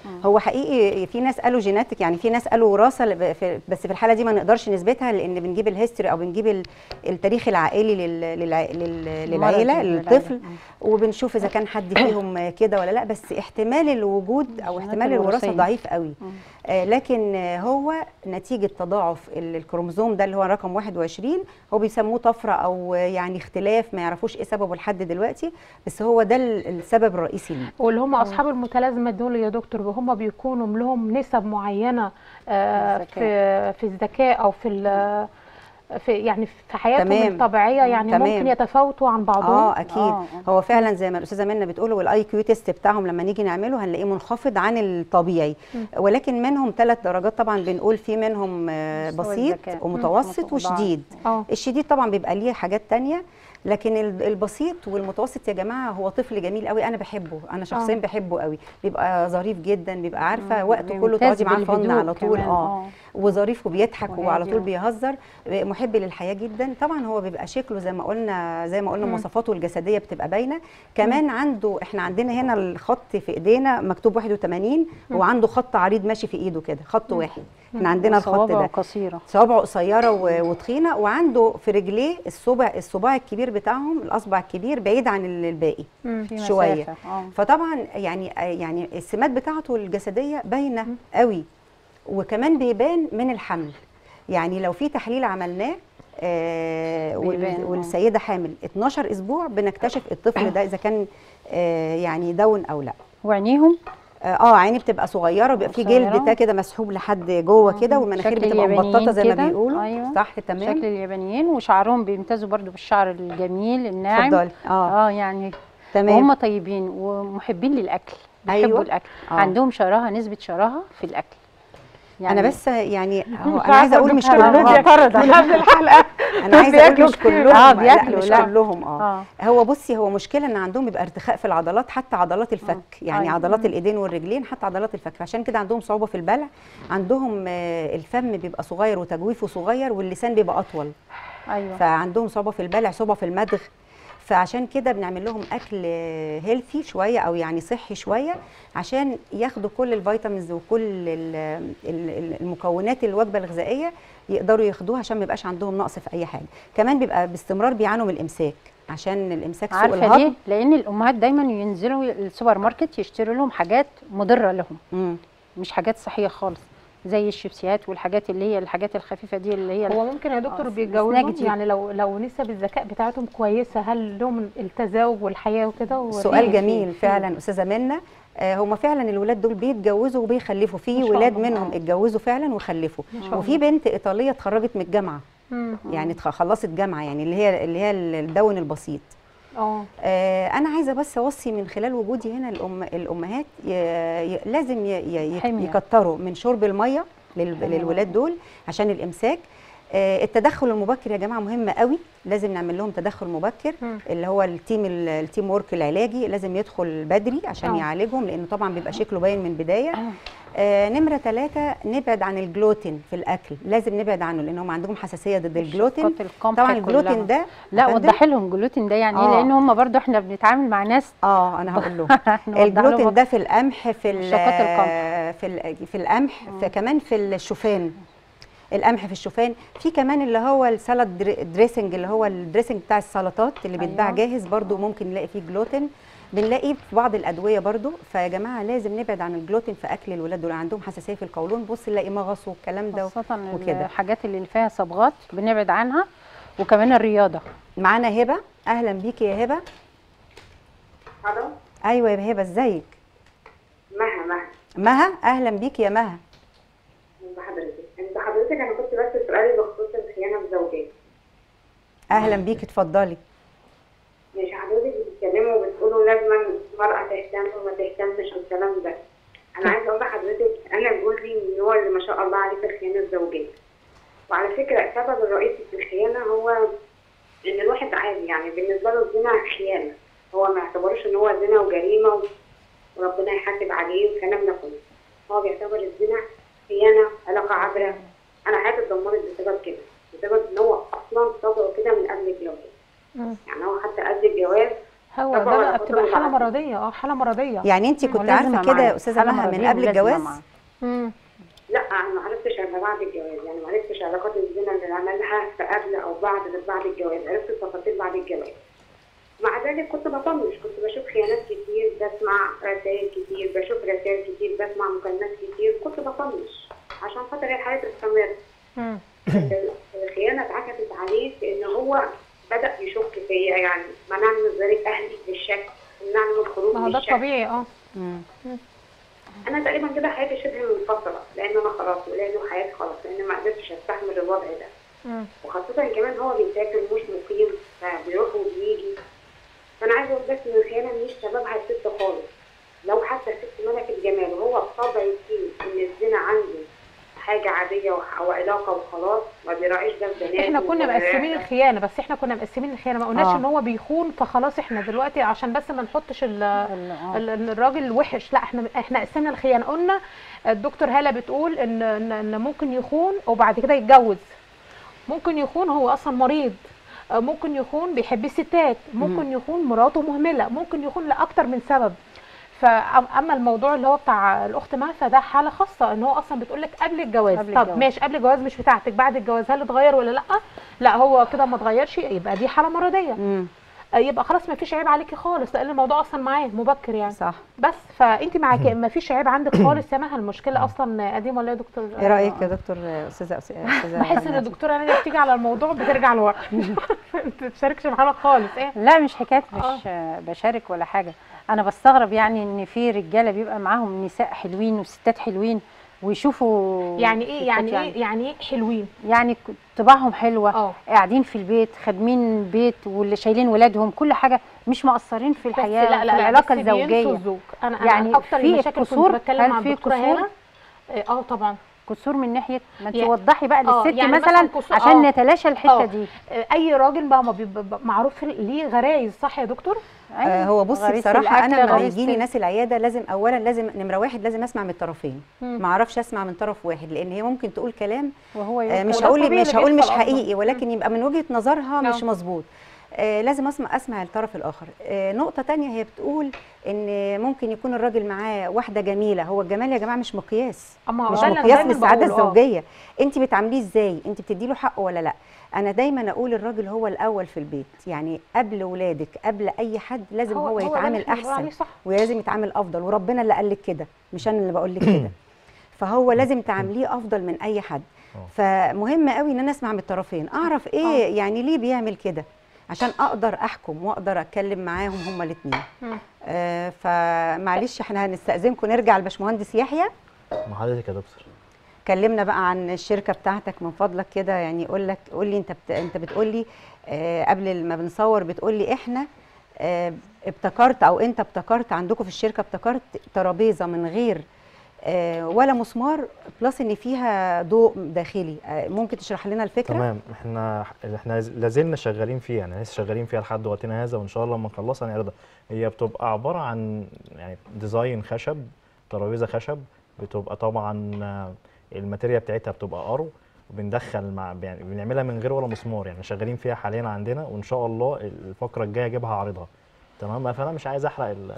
Speaker 1: هو حقيقي في ناس قالوا جيناتك يعني في ناس قالوا وراثه ل- في- بس في الحاله دي ما نقدرش نثبتها لان بنجيب الهيستوري او بنجيب ال- التاريخ العائلي لل- للع- لل- للعيله
Speaker 5: المرض
Speaker 1: للطفل
Speaker 5: للعيلة.
Speaker 1: وبنشوف اذا كان حد فيهم كده ولا لا بس احتمال الوجود او
Speaker 5: الجينات
Speaker 1: احتمال الوراثه
Speaker 5: الوراثية.
Speaker 1: ضعيف قوي آه لكن آه، هو نتيجه تضاعف ال- الكروموزوم ده اللي هو رقم 21 هو بيسموه طفره او آه، يعني اختلاف ما يعرفوش ايه سببه لحد دلوقتي بس هو ده ال- السبب الرئيسي ليه
Speaker 2: واللي هم اصحاب المتلازمه دول يا دكتور هم بيكونوا لهم نسب معينه آه،
Speaker 5: الذكاء.
Speaker 2: في في الذكاء او في ال- في يعني في حياتهم
Speaker 1: تمام.
Speaker 2: الطبيعيه يعني
Speaker 1: تمام.
Speaker 2: ممكن يتفاوتوا عن بعضهم
Speaker 1: اه اكيد
Speaker 5: آه،
Speaker 1: آه هو فعلا زي ما الاستاذه منى بتقول والاي كيو تيست بتاعهم لما نيجي نعمله هنلاقيه منخفض عن الطبيعي ولكن منهم ثلاث درجات طبعا بنقول في منهم آه،
Speaker 5: مستوى
Speaker 1: بسيط
Speaker 5: الذكاء.
Speaker 1: ومتوسط
Speaker 5: مم.
Speaker 1: وشديد
Speaker 2: اه
Speaker 1: الشديد طبعا بيبقى ليه حاجات تانية لكن ال- البسيط والمتوسط يا جماعه هو طفل جميل قوي انا بحبه انا شخصيا
Speaker 2: آه.
Speaker 1: بحبه قوي بيبقى ظريف جدا بيبقى عارفه
Speaker 5: مم.
Speaker 1: وقته كله
Speaker 5: بيمتاز
Speaker 1: تقعدي معاه فن
Speaker 5: بالهدوء
Speaker 1: على طول
Speaker 5: كمان،
Speaker 1: اه
Speaker 5: آه.
Speaker 1: وظريف وبيضحك
Speaker 5: وهادي
Speaker 1: وعلى طول
Speaker 5: آه.
Speaker 1: بيهزر محب للحياه جدا طبعا هو بيبقى شكله زي ما قلنا زي ما قلنا مواصفاته الجسديه بتبقى باينه كمان عنده احنا عندنا هنا الخط في ايدينا مكتوب 81 وعنده خط عريض ماشي في ايده كده خط واحد احنا عندنا الخط
Speaker 5: صوابعه
Speaker 1: ده
Speaker 5: قصيره
Speaker 1: صوابعه قصيره و- وتخينه وعنده في رجليه الصبع الصباع الكبير بتاعهم الاصبع الكبير بعيد عن ال- الباقي
Speaker 5: في
Speaker 1: شويه
Speaker 5: مسافة. اه
Speaker 1: فطبعا يعني يعني السمات بتاعته الجسديه باينه قوي وكمان بيبان من الحمل يعني لو في تحليل عملناه آه وال-
Speaker 5: بيبان، آه.
Speaker 1: والسيده حامل 12 اسبوع بنكتشف الطفل ده اذا كان آه يعني دون او لا
Speaker 5: وعينيهم
Speaker 1: اه آه، عيني بتبقى صغيره وبيبقى في
Speaker 5: قصيرة.
Speaker 1: جلد ده كده مسحوب لحد جوه كده والمناخير
Speaker 5: شكل
Speaker 1: بتبقى
Speaker 5: اليابانيين
Speaker 1: مبططه زي ما
Speaker 5: كده.
Speaker 1: بيقولوا
Speaker 5: أيوة.
Speaker 1: صح تمام
Speaker 5: شكل اليابانيين وشعرهم بيمتازوا برضو بالشعر الجميل الناعم
Speaker 1: اتفضلي اه
Speaker 5: اه يعني
Speaker 1: تمام
Speaker 5: وهم طيبين ومحبين للاكل بيحبوا
Speaker 1: أيوة.
Speaker 5: الاكل
Speaker 1: آه.
Speaker 5: عندهم شراهه نسبه شراهه في الاكل
Speaker 1: انا بس يعني هو
Speaker 2: مش
Speaker 1: انا عايزه
Speaker 2: عارفة
Speaker 1: اقول مش
Speaker 2: الدكتور
Speaker 1: كلهم
Speaker 2: معترضة من قبل الحلقه
Speaker 1: انا عايزه اقول
Speaker 2: بياكلوا
Speaker 1: مش
Speaker 2: كتير.
Speaker 1: كلهم
Speaker 5: آه،
Speaker 1: لا،
Speaker 5: بياكلوا،
Speaker 1: مش
Speaker 5: لا.
Speaker 1: كلهم اه
Speaker 5: اه
Speaker 1: هو بصي هو مشكله ان عندهم بيبقى ارتخاء في العضلات حتى عضلات الفك يعني
Speaker 5: أيوة.
Speaker 1: عضلات الايدين والرجلين حتى عضلات الفك عشان كده عندهم صعوبه في البلع عندهم آه، الفم بيبقى صغير وتجويفه صغير واللسان بيبقى اطول
Speaker 5: ايوه
Speaker 1: فعندهم صعوبه في البلع صعوبه في المدغ فعشان كده بنعمل لهم اكل هيلثي شويه او يعني صحي شويه عشان ياخدوا كل الفيتامينز وكل ال- ال- المكونات الوجبه الغذائيه يقدروا ياخدوها عشان ما يبقاش عندهم نقص في اي حاجه كمان بيبقى باستمرار بيعانوا من الامساك عشان الامساك سوء
Speaker 5: عارفه
Speaker 1: الهضم
Speaker 5: ليه لان الامهات دايما ينزلوا السوبر ماركت يشتروا لهم حاجات مضره لهم
Speaker 1: مم.
Speaker 5: مش حاجات صحيه خالص زي الشيبسيات والحاجات اللي هي الحاجات الخفيفه دي اللي هي
Speaker 2: هو ممكن يا دكتور
Speaker 5: آه،
Speaker 2: بيتجوزوا
Speaker 5: سناك دي.
Speaker 2: يعني لو لو نسب الذكاء بتاعتهم كويسه هل لهم التزاوج والحياه وكده ولا
Speaker 1: سؤال
Speaker 2: في-
Speaker 1: جميل
Speaker 2: في-
Speaker 1: فعلا استاذه منى آه، هم فعلا الولاد دول بيتجوزوا وبيخلفوا في
Speaker 2: ما شاء
Speaker 1: ولاد
Speaker 2: الله.
Speaker 1: منهم اتجوزوا فعلا وخلفوا
Speaker 2: ما شاء
Speaker 1: وفي بنت ايطاليه اتخرجت من الجامعه
Speaker 2: مم.
Speaker 1: يعني اتخ- خلصت جامعه يعني اللي هي اللي هي الدون البسيط
Speaker 2: اه
Speaker 1: آه انا عايزه بس اوصي من خلال وجودي هنا الأم الامهات ي... ي... لازم ي... ي...
Speaker 5: حمية.
Speaker 1: يكتروا من شرب الميه لل...
Speaker 5: حمية.
Speaker 1: للولاد دول عشان الامساك آه التدخل المبكر يا جماعه مهم قوي لازم نعمل لهم تدخل مبكر
Speaker 2: مم.
Speaker 1: اللي هو التيم ال- التيم ورك العلاجي لازم يدخل بدري عشان
Speaker 2: آه.
Speaker 1: يعالجهم لانه طبعا بيبقى شكله باين من البدايه آه نمره ثلاثة نبعد عن الجلوتين في الاكل لازم نبعد عنه لان هم عندهم حساسيه ضد الجلوتين
Speaker 5: شفقات القمح
Speaker 1: طبعا
Speaker 5: كلها.
Speaker 1: الجلوتين ده
Speaker 5: لا
Speaker 1: يا فندم؟
Speaker 5: وضحي لهم جلوتين ده يعني ايه
Speaker 1: آه.
Speaker 5: لان هم برضو احنا بنتعامل مع ناس
Speaker 1: اه انا هقول لهم
Speaker 5: نوضح لهم
Speaker 1: الجلوتين ده في القمح في ال-
Speaker 5: مشتقات القمح.
Speaker 1: في ال- في القمح في كمان في الشوفان القمح في الشوفان في كمان اللي هو السلطه دري- دريسنج اللي هو الدريسنج بتاع السلطات اللي بيتباع
Speaker 5: أيوة.
Speaker 1: جاهز برضو ممكن نلاقي فيه جلوتين بنلاقيه في بعض الادويه برضو فيا جماعه لازم نبعد عن الجلوتين في اكل الولاد دول عندهم حساسيه في القولون بص نلاقي مغص والكلام ده
Speaker 5: خاصة
Speaker 1: وكده
Speaker 5: الحاجات اللي فيها صبغات بنبعد عنها وكمان الرياضة
Speaker 1: معانا هبه اهلا بيكي يا هبه
Speaker 6: الو
Speaker 1: ايوه يا هبه ازيك
Speaker 6: مها مها
Speaker 1: مها اهلا بيكي يا مها
Speaker 6: بحضرتك انت حضرتك انا كنت بس سؤالي بخصوص الخيانه الزوجيه
Speaker 1: اهلا بيكي اتفضلي
Speaker 6: مش حضرتك بتتكلموا وبتقولوا لازم المرأة تهتم وما تهتمش والكلام ده أنا عايزة أقول لحضرتك أنا جوزي من النوع اللي ما شاء الله عليه في الخيانة الزوجية وعلى فكرة السبب الرئيسي في الخيانة هو إن الواحد عادي يعني بالنسبة له الزنا خيانة هو ما يعتبروش إن هو زنا وجريمة و- وربنا يحاسب عليه والكلام ده كله هو بيعتبر الزنا خيانة علاقة عابرة أنا حياتي اتدمرت بسبب كده بسبب إن هو أصلا طبعه كده من قبل الجواز
Speaker 2: مم.
Speaker 6: يعني هو حتى قبل الجواز
Speaker 2: هو هو ده
Speaker 6: طبعاً
Speaker 2: بقى
Speaker 6: الفترة
Speaker 2: بتبقى حاله
Speaker 6: العادية.
Speaker 2: مرضيه اه حاله مرضيه
Speaker 1: يعني انت كنت
Speaker 5: ولازم
Speaker 1: عارفه كده
Speaker 5: معاه.
Speaker 1: يا استاذه
Speaker 5: حالة
Speaker 1: مها من
Speaker 5: مرضية
Speaker 1: قبل
Speaker 5: ولازم
Speaker 1: الجواز
Speaker 5: معاه.
Speaker 2: مم.
Speaker 6: لا انا ما عرفتش الا بعد الجواز يعني ما عرفتش علاقات الزنا اللي عملها في قبل او بعد غير بعد الجواز عرفت التفاصيل بعد الجواز مع ذلك كنت بطنش كنت بشوف خيانات كتير بسمع رسائل كتير بشوف رسائل كتير بسمع مكالمات كتير كنت بطنش عشان خاطر الحياه تستمر
Speaker 2: مم.
Speaker 6: الخيانه اتعكست عليه في ان هو بدا يشك فيا يعني منعني من ذلك اهلي بالشك منعني من الخروج
Speaker 2: ما هو ده
Speaker 6: بالشك
Speaker 2: الطبيعي اه
Speaker 1: مم.
Speaker 6: انا تقريبا كده حياتي شبه منفصله لان انا خلاص ولانه حياتي خلاص لان ما قدرتش استحمل الوضع ده
Speaker 2: مم.
Speaker 6: وخاصة كمان هو بيسافر مش مقيم فبيروح وبيجي فأنا عايزة أقول بس إن الخيانة مش سببها الست خالص لو حتى الست ملكة جمال وهو بطبع فيه إن الزنا عنده حاجة عادية وح- وعلاقة وخلاص ما بيراعيش ده البنات
Speaker 2: احنا كنا
Speaker 6: وما
Speaker 2: مقسمين
Speaker 6: بيراعيش-
Speaker 2: الخيانه بس احنا كنا مقسمين الخيانه ما قلناش
Speaker 1: آه.
Speaker 2: ان هو بيخون فخلاص احنا دلوقتي عشان بس ما نحطش ال
Speaker 5: ال- آه.
Speaker 2: ال- ان الراجل وحش لا احنا احنا قسمنا الخيانه قلنا الدكتور هاله بتقول ان ان, إن ممكن يخون وبعد كده يتجوز ممكن يخون هو اصلا مريض آه، ممكن يخون بيحب الستات ممكن يخون مراته مهمله ممكن يخون لاكتر من سبب فاما الموضوع اللي هو بتاع الاخت مها فده حاله خاصه ان هو اصلا بتقول لك قبل الجواز
Speaker 5: قبل
Speaker 2: طب
Speaker 5: الجواز.
Speaker 2: ماشي قبل الجواز مش بتاعتك بعد الجواز هل اتغير ولا لا لا هو كده ما اتغيرش يبقى دي حاله مرضيه
Speaker 1: مم.
Speaker 2: آه، يبقى خلاص ما فيش عيب عليكي خالص لان الموضوع اصلا معاه مبكر يعني
Speaker 1: صح
Speaker 2: بس فانت معاكي ما فيش عيب عندك خالص يا مها المشكله اصلا قديمه ولا إيه يا دكتور
Speaker 1: ايه رايك يا دكتور استاذه استاذه
Speaker 2: بحس ان الدكتوره ناديه بتيجي على الموضوع بترجع لورا ما بتشاركش معانا خالص ايه
Speaker 5: لا مش حكايه مش بشارك ولا حاجه انا بستغرب يعني ان في رجاله بيبقى معاهم نساء حلوين وستات حلوين ويشوفوا
Speaker 2: يعني ايه
Speaker 5: ستات
Speaker 2: يعني ايه يعني ايه حلوين
Speaker 5: يعني ك- طباعهم حلوه
Speaker 2: اه
Speaker 5: قاعدين في البيت خادمين البيت واللي شايلين ولادهم كل حاجه مش مقصرين في
Speaker 2: بس
Speaker 5: الحياه
Speaker 2: لا لا
Speaker 5: في
Speaker 2: لا
Speaker 5: العلاقه
Speaker 2: بس بينسوا
Speaker 5: الزوجيه
Speaker 2: الزوج انا انا
Speaker 5: يعني
Speaker 2: يعني اكتر
Speaker 5: في
Speaker 2: المشاكل كنت
Speaker 5: قصور؟
Speaker 2: بتكلم
Speaker 5: هل
Speaker 2: مع
Speaker 5: في
Speaker 2: الدكتوره
Speaker 5: قصور؟
Speaker 2: هاله اه آه، طبعا
Speaker 5: كسور من ناحيه ما انت
Speaker 2: يعني-
Speaker 5: وضحي بقى
Speaker 2: آه،
Speaker 5: للست
Speaker 2: يعني
Speaker 5: مثلا
Speaker 2: مثلاً كسور-
Speaker 5: عشان
Speaker 2: آه.
Speaker 5: نتلاشى الحته
Speaker 2: آه.
Speaker 5: دي
Speaker 2: آه، اي راجل بقى ما بيبقى معروف ليه غرايز صح يا دكتور
Speaker 1: آه هو بصي
Speaker 5: غريزة
Speaker 1: بصراحه
Speaker 5: الأكل،
Speaker 1: انا لما
Speaker 5: غريزة
Speaker 1: يجي لي
Speaker 5: ال-
Speaker 1: ناس العياده لازم اولا لازم نمره واحد لازم اسمع من الطرفين
Speaker 2: مم.
Speaker 1: ما اعرفش اسمع من طرف واحد لان هي ممكن تقول كلام
Speaker 5: وهو
Speaker 1: آه،
Speaker 5: يقول
Speaker 1: مش
Speaker 2: وده
Speaker 1: هقول
Speaker 2: الطبيعي
Speaker 1: مش
Speaker 2: اللي
Speaker 1: هقول مش
Speaker 2: بيحصل أصلاً.
Speaker 1: حقيقي ولكن يبقى من وجهه نظرها مش
Speaker 2: آه.
Speaker 1: مظبوط آه لازم اسمع اسمع الطرف الاخر آه نقطه تانية هي بتقول ان ممكن يكون الراجل معاه واحده جميله هو الجمال يا جماعه مش مقياس
Speaker 2: اما
Speaker 1: مش
Speaker 2: ده اللي أنا
Speaker 1: مقياس
Speaker 2: دايماً
Speaker 1: للسعاده
Speaker 2: بقوله، آه.
Speaker 1: الزوجيه انت بتعامليه ازاي انت بتدي له حقه ولا لا انا دايما اقول الراجل هو الاول في البيت يعني قبل ولادك قبل اي حد لازم هو,
Speaker 2: ده اللي
Speaker 1: يتعامل
Speaker 2: إحنا بنقول عليه
Speaker 1: احسن
Speaker 2: صح
Speaker 1: ولازم يتعامل افضل وربنا اللي قال لك كده مش انا اللي بقول لك كده فهو لازم تعامليه افضل من اي حد فمهم قوي ان انا اسمع من الطرفين اعرف ايه يعني ليه بيعمل كده عشان اقدر احكم واقدر اتكلم معاهم هما الاثنين
Speaker 2: مم.
Speaker 1: آه فمعلش احنا هنستاذنكم نرجع لباشمهندس يحيى
Speaker 3: مع حضرتك يا دكتور
Speaker 1: كلمنا بقى عن الشركه بتاعتك من فضلك كده يعني قول لك قول لي انت بت... انت بتقول لي آه قبل ما بنصور بتقول لي احنا آه ابتكرت او انت ابتكرت عندكم في الشركه ابتكرت ترابيزه من غير آه ولا مسمار بلس ان فيها ضوء داخلي آه ممكن تشرح لنا الفكره
Speaker 3: تمام احنا احنا لازلنا شغالين فيها يعني لسه شغالين فيها لحد وقتنا هذا وان شاء الله لما نخلصها نعرضها هي بتبقى عباره عن يعني ديزاين خشب ترابيزه خشب بتبقى طبعا آه، الماتيريال بتاعتها بتبقى ارو وبندخل مع يعني بنعملها من غير ولا مسمار يعني شغالين فيها حاليا عندنا وان شاء الله الفقره الجايه اجيبها اعرضها تمام فانا مش عايز احرق ال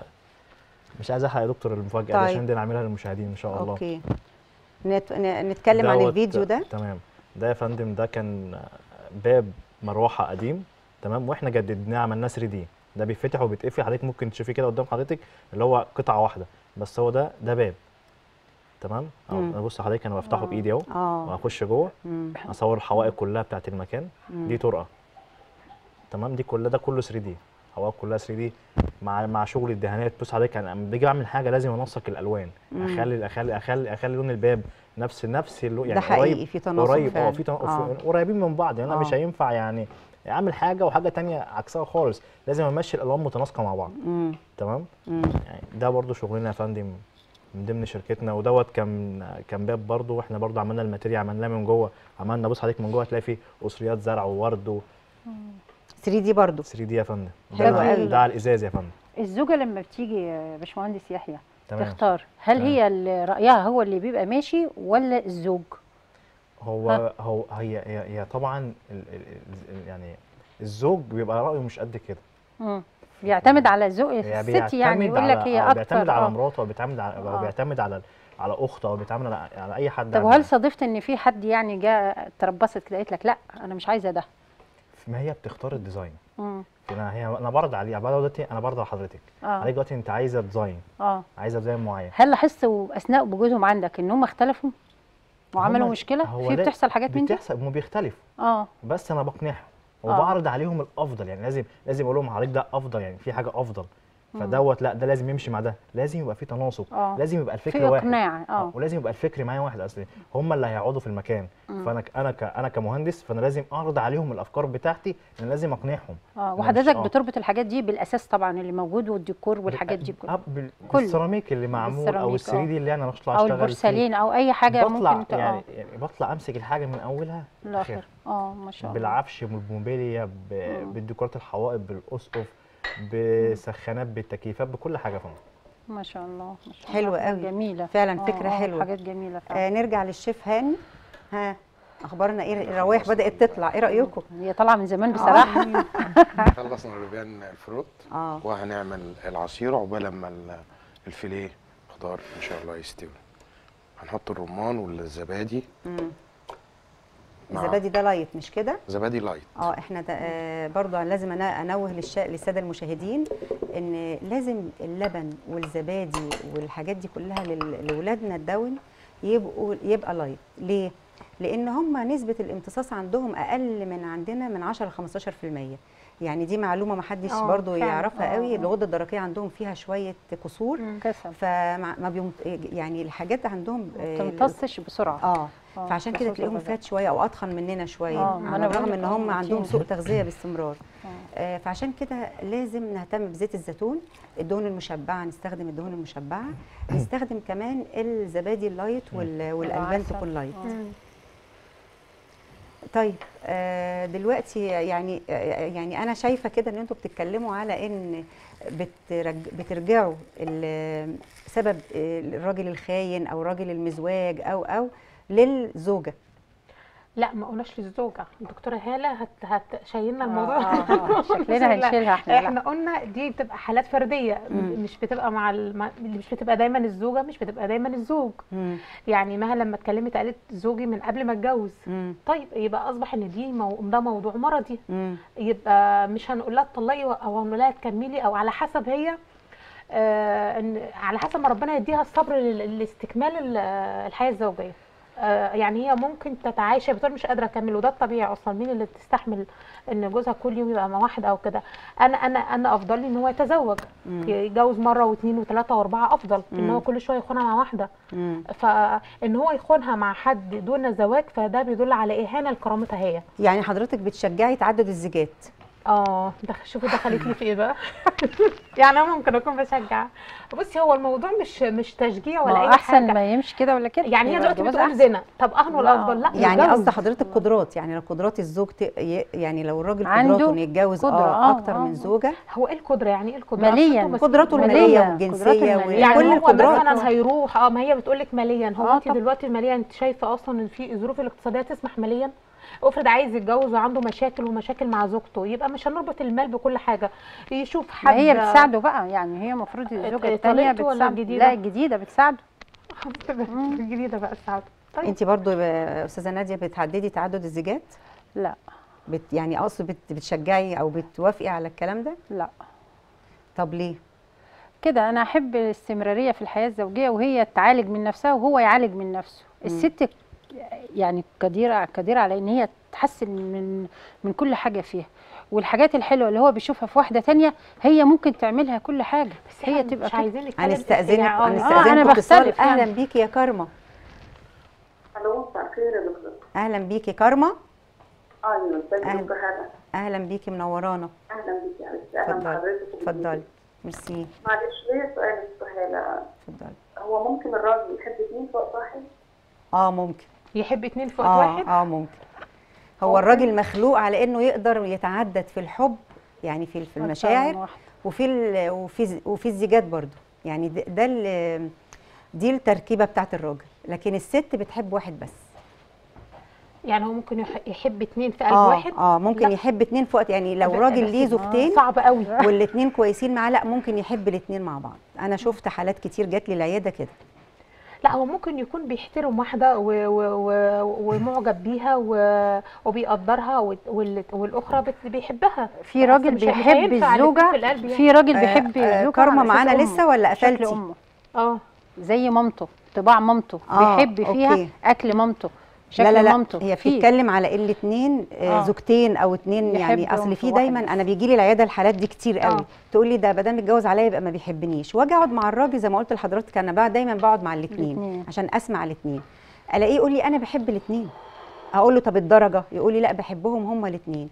Speaker 3: مش عايز احرق يا دكتور المفاجاه
Speaker 1: طيب.
Speaker 3: دي عشان دي نعملها للمشاهدين ان شاء الله
Speaker 1: اوكي نت... ن- نتكلم عن
Speaker 3: دوت-
Speaker 1: الفيديو ده
Speaker 3: تمام ده يا فندم ده كان باب مروحه قديم تمام واحنا جددناه عملناه 3 دي ده بيتفتح وبيتقفل حضرتك ممكن تشوفيه كده قدام حضرتك اللي هو قطعه واحده بس هو ده ده باب تمام اهو
Speaker 1: مم.
Speaker 3: انا بص حضرتك انا بفتحه بايدي اهو
Speaker 1: اه
Speaker 3: وهخش جوه
Speaker 1: مم.
Speaker 3: اصور الحوائط كلها بتاعت المكان
Speaker 1: مم.
Speaker 3: دي طرقه تمام دي كلها ده كله 3 دي حوائط كلها 3 دي مع مع شغل الدهانات بص حضرتك انا لما باجي اعمل حاجه لازم انسق الالوان
Speaker 1: مم.
Speaker 3: اخلي اخلي اخلي اخلي لون الباب نفس نفس اللون يعني
Speaker 1: ده حقيقي
Speaker 3: قريب
Speaker 1: في تناسق
Speaker 3: قريب اه
Speaker 1: فعلا.
Speaker 3: في تن-
Speaker 1: آه.
Speaker 3: في- قريبين من بعض يعني انا مش
Speaker 1: آه.
Speaker 3: هينفع يعني اعمل حاجه وحاجه تانية عكسها خالص لازم امشي الالوان متناسقه مع بعض
Speaker 1: مم.
Speaker 3: تمام
Speaker 1: مم.
Speaker 3: يعني ده برضو شغلنا يا فندم من ضمن شركتنا ودوت كان كان باب برضو واحنا برضو عملنا الماتيريال عملناه من جوه عملنا بص حضرتك من جوه هتلاقي فيه قصريات زرع وورد و
Speaker 1: 3 دي برضو
Speaker 3: 3 دي يا فندم
Speaker 1: حلو
Speaker 3: ده,
Speaker 1: قوي.
Speaker 3: ده على الازاز يا فندم
Speaker 5: الزوجه لما بتيجي يا باشمهندس يحيى
Speaker 3: تمام
Speaker 5: تختار هل
Speaker 3: تمام.
Speaker 5: هي اللي رايها هو اللي بيبقى ماشي ولا الزوج
Speaker 3: هو هو هي هي, هي طبعا ال ال ال يعني الزوج بيبقى رايه مش قد كده
Speaker 5: مم. بيعتمد على ذوق
Speaker 3: هي
Speaker 5: الست يعني
Speaker 3: بيعتمد
Speaker 5: يقول لك
Speaker 3: على-
Speaker 5: هي
Speaker 3: آه، بيعتمد
Speaker 5: اكتر
Speaker 3: على
Speaker 5: آه.
Speaker 3: مراته او بيعتمد على أو
Speaker 5: آه.
Speaker 3: بيعتمد على على اخته او بيعتمد على, على اي حد
Speaker 5: طب
Speaker 3: عنده.
Speaker 5: وهل صادفت ان في حد يعني جاء تربصت كده قالت لك لا انا مش عايزه ده
Speaker 3: ما هي بتختار الديزاين
Speaker 5: مم.
Speaker 3: انا هي انا بعرض عليه بعرض دلوقتي انا بعرض على حضرتك
Speaker 5: اه
Speaker 3: عليك دلوقتي انت عايزه ديزاين
Speaker 5: اه
Speaker 3: عايزه ديزاين معين
Speaker 5: هل لاحظت اثناء وجودهم عندك ان هم اختلفوا وعملوا
Speaker 3: هما-
Speaker 5: مشكله
Speaker 3: هو
Speaker 5: في
Speaker 3: لا-
Speaker 5: بتحصل حاجات من دي
Speaker 3: بتحصل هم بيختلفوا
Speaker 5: اه
Speaker 3: بس انا بقنعهم
Speaker 5: آه.
Speaker 3: وبعرض عليهم الافضل يعني لازم لازم اقول لهم حضرتك ده افضل يعني في حاجه افضل فدوت لا ده لازم يمشي مع ده لازم يبقى في تناسق
Speaker 5: آه.
Speaker 3: لازم يبقى الفكر
Speaker 5: في
Speaker 3: واحد
Speaker 5: اقناع اه
Speaker 3: ولازم يبقى الفكر معايا واحد اصل هم اللي هيقعدوا في المكان فانا ك- انا ك- انا كمهندس فانا لازم اعرض عليهم الافكار بتاعتي لان لازم اقنعهم
Speaker 5: اه
Speaker 3: أنا
Speaker 5: وحضرتك
Speaker 3: مش- آه.
Speaker 5: بتربط الحاجات دي بالاساس طبعا اللي موجود والديكور والحاجات دي كلها
Speaker 3: أب- بال-
Speaker 5: كله.
Speaker 3: بالسيراميك اللي معمول او
Speaker 5: بالسيراميك،
Speaker 3: الثري
Speaker 5: آه.
Speaker 3: دي اللي انا بطلع
Speaker 5: او
Speaker 3: اشتغل فيه.
Speaker 5: البورسلين او اي حاجه
Speaker 3: بطلع
Speaker 5: ممكن ت-
Speaker 3: يعني,
Speaker 5: اه
Speaker 3: يعني بطلع امسك الحاجه من اولها
Speaker 5: الاخر
Speaker 3: لاخرها
Speaker 5: اه ما شاء الله
Speaker 3: بالعفش بالموبيليا ب- بالديكورات الحوائط بالاسقف بسخانات بالتكييفات بكل حاجه فهم
Speaker 5: ما شاء الله ما شاء
Speaker 1: حلوة
Speaker 5: الله
Speaker 1: قوي.
Speaker 5: جميله
Speaker 1: فعلا
Speaker 5: آه،
Speaker 1: فكرة
Speaker 5: آه،
Speaker 1: حلوة.
Speaker 5: حاجات جميله فعلا
Speaker 1: آه نرجع للشيف هاني ها اخبارنا ايه الروايح بدات تطلع ايه رايكم
Speaker 5: هي طالعه من زمان بصراحه
Speaker 4: خلصنا الربيان الفروت
Speaker 1: اه
Speaker 4: وهنعمل العصير عقبال ما ال- الفيليه خضار ان شاء الله يستوي هنحط الرمان والزبادي
Speaker 1: مم.
Speaker 4: مع-
Speaker 1: الزبادي ده لايت مش كده
Speaker 4: زبادي لايت
Speaker 1: اه احنا ده آه برضو لازم انا انوه للش... للساده المشاهدين ان لازم اللبن والزبادي والحاجات دي كلها لل... لاولادنا الدون يبقوا يبقى لايت ليه لان هم نسبه الامتصاص عندهم اقل من عندنا من 10 ل 15% يعني دي معلومه ما حدش
Speaker 2: آه،
Speaker 1: برضو
Speaker 2: فعلا.
Speaker 1: يعرفها
Speaker 5: آه،
Speaker 1: قوي
Speaker 5: آه.
Speaker 1: الغده الدرقيه عندهم فيها شويه كسور
Speaker 5: كسل
Speaker 1: فما ما بيمت... يعني الحاجات عندهم
Speaker 5: ما
Speaker 1: آه،
Speaker 5: بتمتصش بسرعه
Speaker 1: اه
Speaker 5: آه،
Speaker 1: فعشان كده
Speaker 5: خصوصا
Speaker 1: تلاقيهم
Speaker 5: الغذاء.
Speaker 1: فات شويه او اتخن مننا شويه
Speaker 5: آه، ما
Speaker 1: على
Speaker 5: أنا
Speaker 1: الرغم
Speaker 5: بقولك
Speaker 1: ان
Speaker 5: آه،
Speaker 1: هم عندهم
Speaker 5: أكيد.
Speaker 1: سوء تغذيه باستمرار آه فعشان كده لازم نهتم بزيت الزيتون الدهون المشبعه نستخدم الدهون المشبعه نستخدم كمان الزبادي اللايت وال- والالبان
Speaker 5: العسل.
Speaker 1: تكون لايت
Speaker 5: آه.
Speaker 1: طيب آه دلوقتي يعني آه يعني انا شايفه كده ان انتوا بتتكلموا على ان بترج بترجعوا ال- سبب الراجل الخاين او الراجل المزواج او او للزوجه
Speaker 2: لا ما قلناش للزوجه الدكتوره هاله هت هت شايلنا
Speaker 5: آه،
Speaker 2: الموضوع
Speaker 5: آه، آه، شكلنا
Speaker 2: لا،
Speaker 5: هنشيلها احنا لا.
Speaker 2: احنا قلنا دي بتبقى حالات فرديه
Speaker 1: مم.
Speaker 2: مش بتبقى مع الم... مش بتبقى دايما الزوجه مش بتبقى دايما الزوج
Speaker 1: مم.
Speaker 2: يعني مها لما اتكلمت قالت زوجي من قبل ما اتجوز
Speaker 1: مم.
Speaker 2: طيب يبقى اصبح ان دي مو... ده موضوع مرضي
Speaker 1: مم.
Speaker 2: يبقى مش هنقول لها تطلقي او هنقول لها تكملي او على حسب هي آه ان على حسب ما ربنا يديها الصبر لل- لاستكمال ال- الحياه الزوجيه آه يعني هي ممكن تتعايش هي بتقول مش قادره اكمل وده الطبيعي اصلا مين اللي تستحمل ان جوزها كل يوم يبقى مع واحد او كده انا انا انا افضل لي ان هو يتزوج يتجوز مره واثنين وثلاثه واربعه افضل ان هو كل شويه يخونها مع واحده
Speaker 1: مم.
Speaker 2: فان هو يخونها مع حد دون زواج فده بيدل على اهانه لكرامتها هي
Speaker 1: يعني حضرتك بتشجعي تعدد الزيجات
Speaker 2: اه دخ... شوفي دخلت لي في ايه بقى يعني انا ممكن اكون بشجع بصي هو الموضوع مش مش تشجيع ولا
Speaker 5: ما
Speaker 2: اي
Speaker 5: هو احسن
Speaker 2: حاجه
Speaker 5: ما يمشي كده ولا كده
Speaker 2: يعني هي
Speaker 5: يبقى
Speaker 2: دلوقتي
Speaker 5: الجواز
Speaker 2: بتقول
Speaker 5: أحسن.
Speaker 2: زنا طب اهنوا
Speaker 5: لا.
Speaker 2: الافضل لا
Speaker 1: يعني
Speaker 2: يتجوز.
Speaker 1: قصد حضرتك قدرات يعني لو قدرات الزوج ت... ي- يعني لو الراجل
Speaker 5: عنده
Speaker 1: قدراته انه يتجوز
Speaker 5: قدرة،
Speaker 1: اه
Speaker 5: آه،
Speaker 1: اكتر
Speaker 5: آه.
Speaker 1: من زوجه
Speaker 2: هو ايه القدره يعني ايه القدره
Speaker 5: مالياً.
Speaker 2: أصل انتوا بس-
Speaker 1: قدراته
Speaker 5: مالية،
Speaker 1: الماليه
Speaker 5: قدراته
Speaker 1: والجنسيه
Speaker 5: المالية.
Speaker 2: يعني
Speaker 1: وكل
Speaker 2: هو
Speaker 1: القدرات
Speaker 2: مثلا هيروح اه ما هي بتقول لك ماليا هو
Speaker 5: آه
Speaker 2: انت
Speaker 5: طبعا.
Speaker 2: دلوقتي الماليا انت شايفه اصلا ان في الظروف الاقتصاديه تسمح ماليا افرض عايز يتجوز وعنده مشاكل ومشاكل مع زوجته يبقى مش هنربط المال بكل حاجه يشوف حد
Speaker 5: ما هي بتساعده بقى يعني هي المفروض الزوجه
Speaker 2: طريقته
Speaker 5: الثانيه
Speaker 2: ولا
Speaker 5: بتساعده
Speaker 2: الجديدة؟
Speaker 5: لا الجديده بتساعده
Speaker 2: الجديده بقى السعاده طيب
Speaker 1: انت برضو يا استاذه ناديه بتحددي تعدد الزيجات
Speaker 5: لا
Speaker 1: بت يعني اقصد بت بتشجعي او بتوافقي على الكلام ده
Speaker 5: لا
Speaker 1: طب ليه
Speaker 5: كده انا احب الاستمراريه في الحياه الزوجيه وهي تعالج من نفسها وهو يعالج من نفسه الست يعني قديره قديره على ان هي تحسن من من كل حاجه فيها والحاجات الحلوه اللي هو بيشوفها في واحده تانية هي ممكن تعملها كل حاجه
Speaker 2: بس
Speaker 5: هي
Speaker 2: هي
Speaker 5: تبقى
Speaker 2: مش
Speaker 5: كده.
Speaker 2: عايزين نتكلم
Speaker 1: هنستاذنك
Speaker 2: يعني آه،
Speaker 1: هنستاذنك
Speaker 5: أنا
Speaker 1: اتصال
Speaker 5: بختلف يعني.
Speaker 1: اهلا بيكي يا كارما
Speaker 6: الو مساء الخير يا دكتور
Speaker 1: اهلا بيكي كارما
Speaker 6: ايوه ازيك
Speaker 1: أهلا.
Speaker 6: يا دكتور هلا
Speaker 1: اهلا بيكي منورانا
Speaker 6: اهلا بيك يا عزيزتي اهلا
Speaker 1: اتفضلي
Speaker 6: بحضرتك
Speaker 1: اتفضلي ميرسي
Speaker 6: معلش ليا سؤال يا دكتور هلا
Speaker 1: اتفضلي
Speaker 6: هو ممكن الراجل يحب اثنين فوق واحد؟
Speaker 1: اه ممكن
Speaker 2: يحب اتنين في وقت
Speaker 1: اه
Speaker 2: واحد
Speaker 1: اه ممكن هو الراجل مخلوق على انه يقدر يتعدد في الحب يعني في في المشاعر
Speaker 5: واحد.
Speaker 1: وفي ال- وفي وفي الزيجات برضو يعني ده, ده ال- دي التركيبه بتاعت الراجل لكن الست بتحب واحد بس
Speaker 2: يعني هو ممكن يح- يحب اتنين في قلب
Speaker 1: اه
Speaker 2: واحد
Speaker 1: اه ممكن
Speaker 2: لا.
Speaker 1: يحب اتنين في وقت يعني لو
Speaker 2: ب-
Speaker 1: راجل
Speaker 2: بس
Speaker 1: ليه
Speaker 2: آه،
Speaker 1: زوجتين
Speaker 2: صعب قوي
Speaker 1: والاتنين كويسين معاه لا ممكن يحب الاتنين مع بعض انا شفت حالات كتير جات لي العياده كده
Speaker 2: لا هو ممكن يكون بيحترم واحده و- و- و- ومعجب بيها و- وبيقدرها وال- وال- والاخرى بت- بيحبها
Speaker 5: في
Speaker 2: بس
Speaker 5: راجل
Speaker 2: مش- مش
Speaker 5: بيحب
Speaker 2: هينفع الاتنين
Speaker 5: الزوجه
Speaker 2: في القلب يعني.
Speaker 5: في راجل
Speaker 1: آه،
Speaker 5: بيحب
Speaker 1: آه،
Speaker 5: الزوجه
Speaker 1: كارما
Speaker 5: على أساس
Speaker 1: معانا
Speaker 5: أمه،
Speaker 1: لسه ولا
Speaker 5: شكل
Speaker 1: قفلتي؟
Speaker 5: امه
Speaker 2: اه
Speaker 5: زي مامته طباع مامته
Speaker 1: آه،
Speaker 5: بيحب فيها
Speaker 1: أوكي.
Speaker 5: اكل مامته شكل
Speaker 1: لا لا لا
Speaker 5: مامته
Speaker 1: هي
Speaker 5: في.
Speaker 1: بتتكلم على الاتنين آه،
Speaker 5: آه.
Speaker 1: زوجتين او اتنين يعني
Speaker 5: يحبهم
Speaker 1: اصل
Speaker 5: في
Speaker 1: في
Speaker 5: واحد
Speaker 1: دايما
Speaker 5: بس.
Speaker 1: انا بيجي لي العياده الحالات دي كتير قوي
Speaker 2: آه.
Speaker 1: تقول لي ده ما دام متجوز عليا يبقى ما بيحبنيش واجي اقعد مع الراجل زي ما قلت لحضرتك انا بقى دايما بقعد مع الاثنين
Speaker 5: الاتنين.
Speaker 1: عشان اسمع الاثنين الاقيه يقول لي انا بحب الاثنين اقول له طب الدرجه يقول لي لا بحبهم هما الاثنين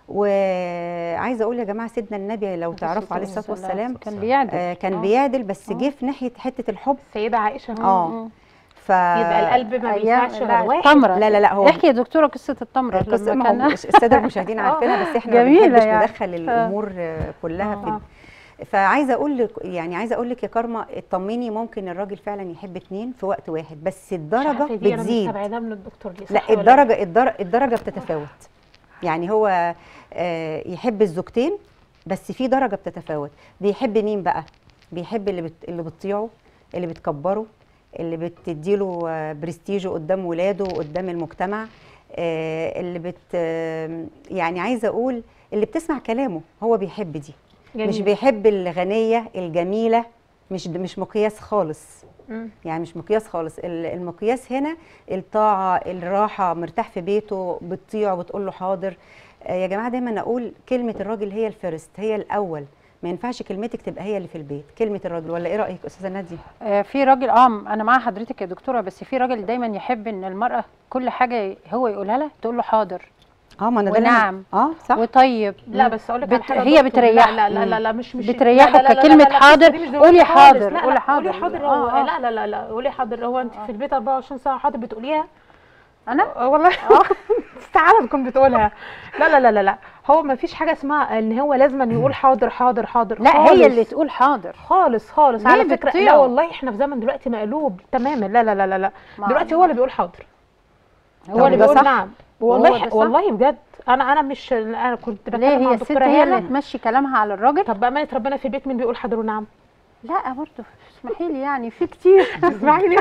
Speaker 1: وعايزه اقول يا جماعه سيدنا النبي لو تعرفوا عليه الصلاه والسلام
Speaker 5: كان بيعدل
Speaker 1: آه كان
Speaker 5: آه.
Speaker 1: بيعدل بس
Speaker 5: آه.
Speaker 1: جه في ناحيه حته الحب
Speaker 2: السيده عائشه
Speaker 1: اه ف
Speaker 2: يبقى القلب ما
Speaker 5: أيام
Speaker 2: بيساعدش غير واحد
Speaker 5: التمره
Speaker 1: لا لا لا هو
Speaker 5: احكي يا دكتوره قصه التمره
Speaker 1: قصة
Speaker 5: لما
Speaker 1: ما هو
Speaker 5: كان
Speaker 1: مش- الساده المشاهدين عارفينها بس احنا ما
Speaker 5: جميلة
Speaker 1: بنحبش
Speaker 5: يعني.
Speaker 1: ندخل الامور آه، كلها في
Speaker 2: آه.
Speaker 1: ال- فعايزه اقول لك يعني عايزه اقول لك يا كارما اطمني ممكن الراجل فعلا يحب اتنين في وقت واحد بس الدرجه
Speaker 2: دي انا
Speaker 1: بتزيد
Speaker 2: مستبعدها من الدكتور ليه
Speaker 1: لا
Speaker 2: صح ولا
Speaker 1: الدرجه الدرجه, الدرجة بتتفاوت يعني هو آه، يحب الزوجتين بس في درجه بتتفاوت بيحب مين بقى بيحب اللي بت... اللي بتطيعه اللي بتكبره اللي بتديله آه، برستيجه قدام ولاده وقدام المجتمع آه، اللي بت آه، يعني عايزه اقول اللي بتسمع كلامه هو بيحب دي
Speaker 2: جميل.
Speaker 1: مش بيحب الغنيه الجميله مش مش مقياس خالص
Speaker 2: مم.
Speaker 1: يعني مش مقياس خالص ال- المقياس هنا الطاعه الراحه مرتاح في بيته بتطيعه بتقول له حاضر آه، يا جماعه دايما اقول كلمه الراجل هي الفيرست هي الاول ما ينفعش كلمتك تبقى هي اللي في البيت كلمه الراجل ولا ايه رايك استاذه ناديه
Speaker 5: آه، في راجل اه انا مع حضرتك يا دكتوره بس في راجل دايما يحب ان المراه كل حاجه هو يقولها لها تقول له حاضر
Speaker 1: اه ما انا ده اللي أنا-
Speaker 5: ونعم.
Speaker 1: اه صح
Speaker 5: وطيب
Speaker 2: لا بس اقول لك على
Speaker 5: بت...
Speaker 2: حاجه
Speaker 5: هي
Speaker 2: دكتور.
Speaker 5: بتريحه
Speaker 2: لا لا لا لا مش مش
Speaker 5: بتريحه
Speaker 2: لا لا لا لا
Speaker 5: ككلمة
Speaker 2: لا لا
Speaker 5: حاضر،
Speaker 2: القصة دي مش دلوقتي
Speaker 5: قولي
Speaker 2: خالص.
Speaker 5: حاضر،
Speaker 2: لا لا
Speaker 5: قولي حاضر.
Speaker 2: قولي حاضر
Speaker 5: آه،
Speaker 2: هو
Speaker 5: آه.
Speaker 2: لا لا لا لا قولي حاضر هو انت في البيت 24 ساعه حاضر بتقوليها
Speaker 5: انا
Speaker 2: آه، والله استعانه تكون بتقولها لا لا لا لا لا هو ما فيش حاجه اسمها ان هو لازم يقول حاضر حاضر حاضر
Speaker 5: لا
Speaker 2: خالص.
Speaker 5: هي اللي تقول حاضر
Speaker 2: خالص خالص
Speaker 5: ليه
Speaker 2: على فكره لا
Speaker 5: بتطيعه؟
Speaker 2: والله احنا في زمن دلوقتي مقلوب تماما لا لا لا لا لا
Speaker 5: ما-
Speaker 2: دلوقتي هو اللي بيقول حاضر
Speaker 1: طب
Speaker 2: هو اللي
Speaker 1: ده
Speaker 2: بيقول
Speaker 1: صح؟
Speaker 2: نعم
Speaker 5: وهو ده
Speaker 2: والله
Speaker 5: صح؟
Speaker 2: والله بجد انا انا مش انا كنت
Speaker 5: ليه
Speaker 2: بتكلم مع
Speaker 5: هي الست
Speaker 2: الدكتوره
Speaker 5: هي اللي
Speaker 2: هاله
Speaker 5: تمشي كلامها على الراجل
Speaker 2: طب بامانه ربنا في البيت مين بيقول حاضر ونعم
Speaker 5: لا برضه اسمحي لي يعني في كتير
Speaker 2: اسمعيني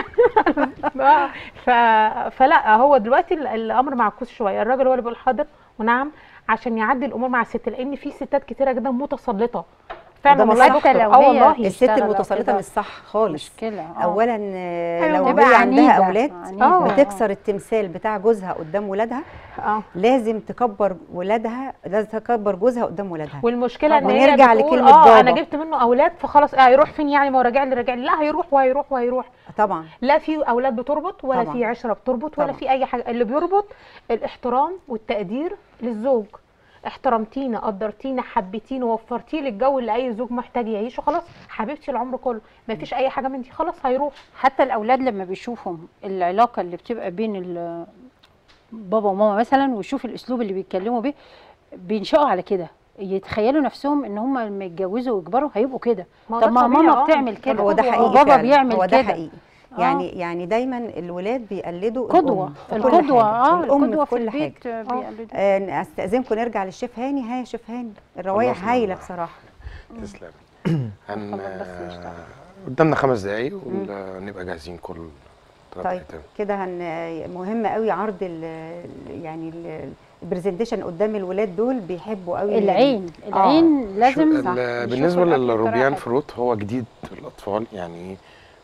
Speaker 2: آه، ف... فلا هو دلوقتي ال- الامر معكوس شويه الراجل هو اللي بيقول حاضر ونعم عشان يعدي الامور مع الست لان في ستات كتيره جدا متسلطه فعلا
Speaker 1: ده مش
Speaker 2: والله
Speaker 1: صح.
Speaker 2: يا دكتور.
Speaker 5: لو
Speaker 2: اه
Speaker 5: هي
Speaker 2: والله
Speaker 1: الست
Speaker 5: يشتغل أو
Speaker 1: المتسلطه
Speaker 5: كده.
Speaker 1: مش صح خالص
Speaker 5: مشكله آه.
Speaker 1: اولا آه،
Speaker 2: أيوة.
Speaker 1: لو
Speaker 5: تبقى
Speaker 1: هي عندها
Speaker 5: عنيدة.
Speaker 1: اولاد
Speaker 5: عنيدة.
Speaker 2: آه.
Speaker 1: بتكسر التمثال بتاع جوزها قدام ولادها
Speaker 2: اه
Speaker 1: لازم تكبر ولادها لازم تكبر جوزها قدام ولادها
Speaker 2: والمشكله ان هي
Speaker 1: ونرجع
Speaker 2: بتقول
Speaker 1: لكلمة
Speaker 2: اه
Speaker 1: بابا.
Speaker 2: انا جبت منه اولاد فخلاص آه هيروح فين يعني ما هو راجع لي راجع لي لا هيروح وهيروح وهيروح
Speaker 1: طبعا
Speaker 2: لا في اولاد بتربط ولا
Speaker 1: طبعا.
Speaker 2: في عشره بتربط ولا
Speaker 1: طبعا.
Speaker 2: في اي حاجه اللي بيربط الاحترام والتقدير للزوج احترمتينا قدرتينا حبيتينا وفرتي لي الجو اللي اي زوج محتاج يعيشه خلاص حبيبتي العمر كله ما فيش اي حاجه من دي خلاص هيروح
Speaker 5: حتى الاولاد لما بيشوفوا العلاقه اللي بتبقى بين ال- بابا وماما مثلا ويشوف الاسلوب اللي بيتكلموا بيه بينشأوا على كده يتخيلوا نفسهم ان هم لما يتجوزوا ويكبروا هيبقوا كده
Speaker 2: ما هو
Speaker 5: طب
Speaker 2: ده
Speaker 5: ما
Speaker 2: طبيعي،
Speaker 5: ماما
Speaker 2: آه.
Speaker 5: بتعمل كده
Speaker 1: هو ده
Speaker 2: هو
Speaker 1: حقيقي
Speaker 5: وبابا
Speaker 1: فعلا.
Speaker 5: بيعمل
Speaker 1: هو ده
Speaker 5: كده
Speaker 1: حقيقي
Speaker 5: آه.
Speaker 1: يعني يعني دايما الولاد بيقلدوا
Speaker 5: قدوه
Speaker 1: الأم في كل
Speaker 5: القدوه
Speaker 1: حاجة.
Speaker 5: اه
Speaker 1: الام
Speaker 5: القدوه
Speaker 1: في
Speaker 5: في
Speaker 1: كل حاجه
Speaker 5: البيت آه، بيقلدوا
Speaker 1: آه، استاذنكم نرجع للشيف هاني ها يا شيف هاني الروايح
Speaker 4: خلصنا.
Speaker 1: هايله بصراحه
Speaker 4: تسلم هن
Speaker 5: خلاص بس نشتغل.
Speaker 4: قدامنا خمس دقايق ونبقى جاهزين كل ثلاث
Speaker 1: طيب
Speaker 4: ايتام
Speaker 1: كده هن مهم قوي عرض ال يعني ال- البرزنتيشن قدام الولاد دول بيحبوا قوي
Speaker 5: العين
Speaker 1: آه.
Speaker 5: العين لازم
Speaker 4: شو-
Speaker 5: صح.
Speaker 4: ال-
Speaker 5: يشوفوا
Speaker 4: بالنسبه
Speaker 5: الأكل بطريقة
Speaker 4: للروبيان
Speaker 5: حلوة.
Speaker 4: فروت هو جديد للاطفال يعني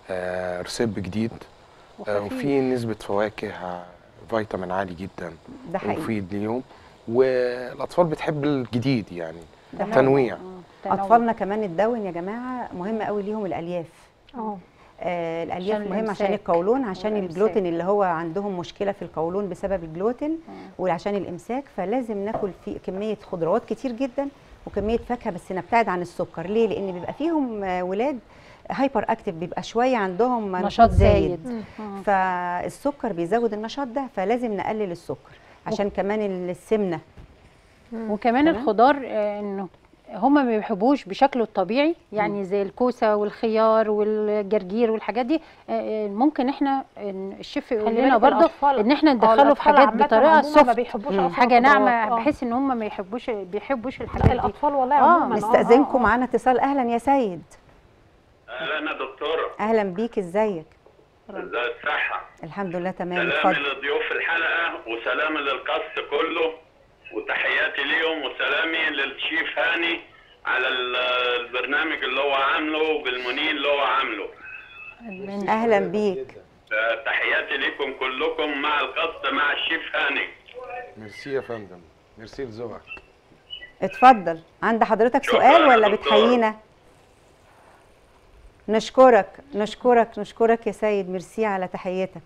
Speaker 4: آه رسيب جديد آه
Speaker 5: وخفيف.
Speaker 4: وفي نسبه فواكه آه، فيتامين عالي جدا
Speaker 1: ده حقيقي
Speaker 4: ومفيد ليهم والاطفال بتحب الجديد يعني
Speaker 1: ده حقيقي.
Speaker 4: تنويع
Speaker 5: آه، تنوع.
Speaker 1: اطفالنا كمان الدون يا جماعه مهم قوي ليهم الالياف
Speaker 2: اه
Speaker 1: آه الالياف
Speaker 5: عشان
Speaker 1: مهم عشان
Speaker 5: الإمساك.
Speaker 1: القولون عشان
Speaker 5: والإمساك.
Speaker 1: الجلوتين اللي هو عندهم مشكله في القولون بسبب الجلوتين وعشان الامساك فلازم ناكل في كميه خضروات كتير جدا وكميه فاكهه بس نبتعد عن السكر ليه لان بيبقى فيهم آه، ولاد هايبر اكتف بيبقى شويه عندهم
Speaker 5: نشاط زايد مم.
Speaker 1: فالسكر بيزود النشاط ده فلازم نقلل السكر عشان كمان السمنه
Speaker 5: وكمان
Speaker 1: تمام.
Speaker 5: الخضار آه، انه هم ما بيحبوش بشكله الطبيعي يعني زي الكوسه والخيار والجرجير والحاجات دي آه، آه، ممكن احنا آه، الشيف يقول
Speaker 2: خلي
Speaker 5: لنا
Speaker 2: بالك
Speaker 5: برضو
Speaker 2: الأطفال-
Speaker 5: ان احنا
Speaker 2: آه،
Speaker 5: ندخله في
Speaker 2: الأطفال
Speaker 5: حاجات
Speaker 2: عامة
Speaker 5: بطريقه
Speaker 2: عموماً ما
Speaker 5: سوفت
Speaker 2: بيحبوش
Speaker 5: مم.
Speaker 2: أصلاً
Speaker 5: حاجه
Speaker 2: الخضروات.
Speaker 5: ناعمه
Speaker 2: آه.
Speaker 5: بحيث ان هم ما يحبوش بيحبوش الحاجات
Speaker 2: لا
Speaker 5: دي
Speaker 2: الاطفال والله
Speaker 5: آه،
Speaker 2: عموما آه،
Speaker 1: نستأذنكم
Speaker 2: آه، آه.
Speaker 1: معانا اتصال اهلا يا سيد
Speaker 7: اهلا يا دكتوره
Speaker 1: اهلا بيك ازيك
Speaker 7: ازي الصحه
Speaker 1: الحمد لله تمام
Speaker 7: سلامي
Speaker 1: اتفضل
Speaker 7: لضيوف الحلقه وسلامي للقصد كله وتحياتي ليهم وسلامي للشيف هاني على ال- البرنامج اللي هو عامله وبالمنيل اللي هو عامله
Speaker 1: اهلا بيك
Speaker 7: آه، تحياتي ليكم كلكم مع القصد مع الشيف هاني
Speaker 4: ميرسي يا فندم ميرسي لذوقك
Speaker 1: اتفضل عند حضرتك
Speaker 7: شكراً
Speaker 1: سؤال
Speaker 7: يا
Speaker 1: ولا
Speaker 7: دكتور.
Speaker 1: بتحيينا نشكرك نشكرك نشكرك يا سيد ميرسي على تحيتك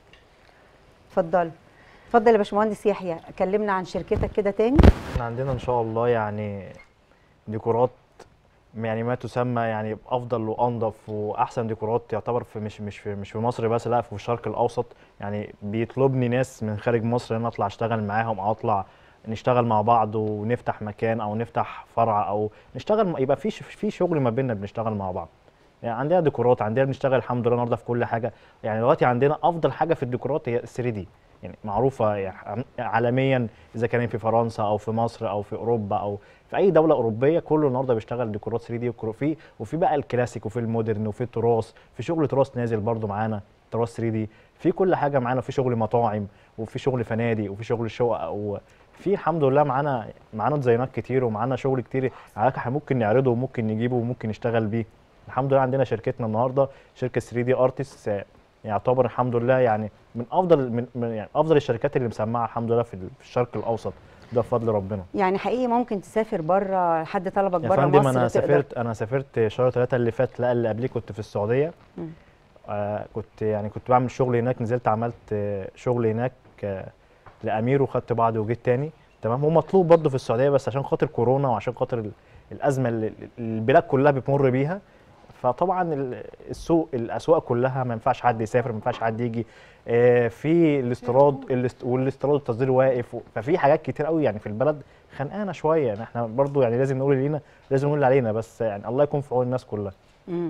Speaker 1: اتفضل اتفضل يا باشمهندس يحيى كلمنا عن شركتك كده تاني
Speaker 3: احنا عندنا ان شاء الله يعني ديكورات يعني ما تسمى يعني افضل وانضف واحسن ديكورات يعتبر في مش مش في مش في مصر بس لا في الشرق الاوسط يعني بيطلبني ناس من خارج مصر ان أنا اطلع اشتغل معاهم او اطلع نشتغل مع بعض ونفتح مكان او نفتح فرع او نشتغل يبقى في في شغل ما بيننا بنشتغل مع بعض يعني عندنا ديكورات عندنا بنشتغل الحمد لله النهارده في كل حاجه يعني دلوقتي عندنا افضل حاجه في الديكورات هي ال 3 دي يعني معروفه يعني عالميا اذا كان في فرنسا او في مصر او في اوروبا او في اي دوله اوروبيه كله النهارده بيشتغل ديكورات 3 دي وفي وفي بقى الكلاسيك وفي المودرن وفي التراث في شغل تراث نازل برضو معانا تراث 3 دي في كل حاجه معانا في شغل مطاعم وفي شغل فنادق وفي شغل شقق وفي الحمد لله معانا معانا ديزاينات كتير ومعانا شغل كتير احنا ممكن نعرضه وممكن نجيبه وممكن نشتغل بيه الحمد لله عندنا شركتنا النهارده شركه 3 دي ارتست يعتبر الحمد لله يعني من افضل من من- يعني افضل الشركات اللي مسمعه الحمد لله في ال- في الشرق الاوسط ده بفضل ربنا
Speaker 1: يعني حقيقي ممكن تسافر بره حد طلبك
Speaker 3: يا
Speaker 1: بره
Speaker 3: فندم
Speaker 1: مصر
Speaker 3: انا
Speaker 1: تقدر.
Speaker 3: سافرت انا سافرت شهر ثلاثة اللي فات لا اللي قبليه كنت في السعوديه
Speaker 1: مم.
Speaker 3: آه كنت يعني كنت بعمل شغل هناك نزلت عملت آه، شغل هناك آه لامير وخدت بعضي وجيت تاني تمام هو مطلوب برضه في السعوديه بس عشان خاطر كورونا وعشان خاطر ال- الازمه اللي اللي البلاد كلها بتمر بيها فطبعا ال- السوق الاسواق كلها ما ينفعش حد يسافر ما ينفعش حد يجي آه، في الاستيراد الاست- والاستيراد والتصدير واقف ففي حاجات كتير قوي يعني في البلد خانقانا شويه يعني احنا برضو يعني لازم نقول لينا لازم نقول علينا بس يعني الله يكون في عون الناس كلها
Speaker 1: مم.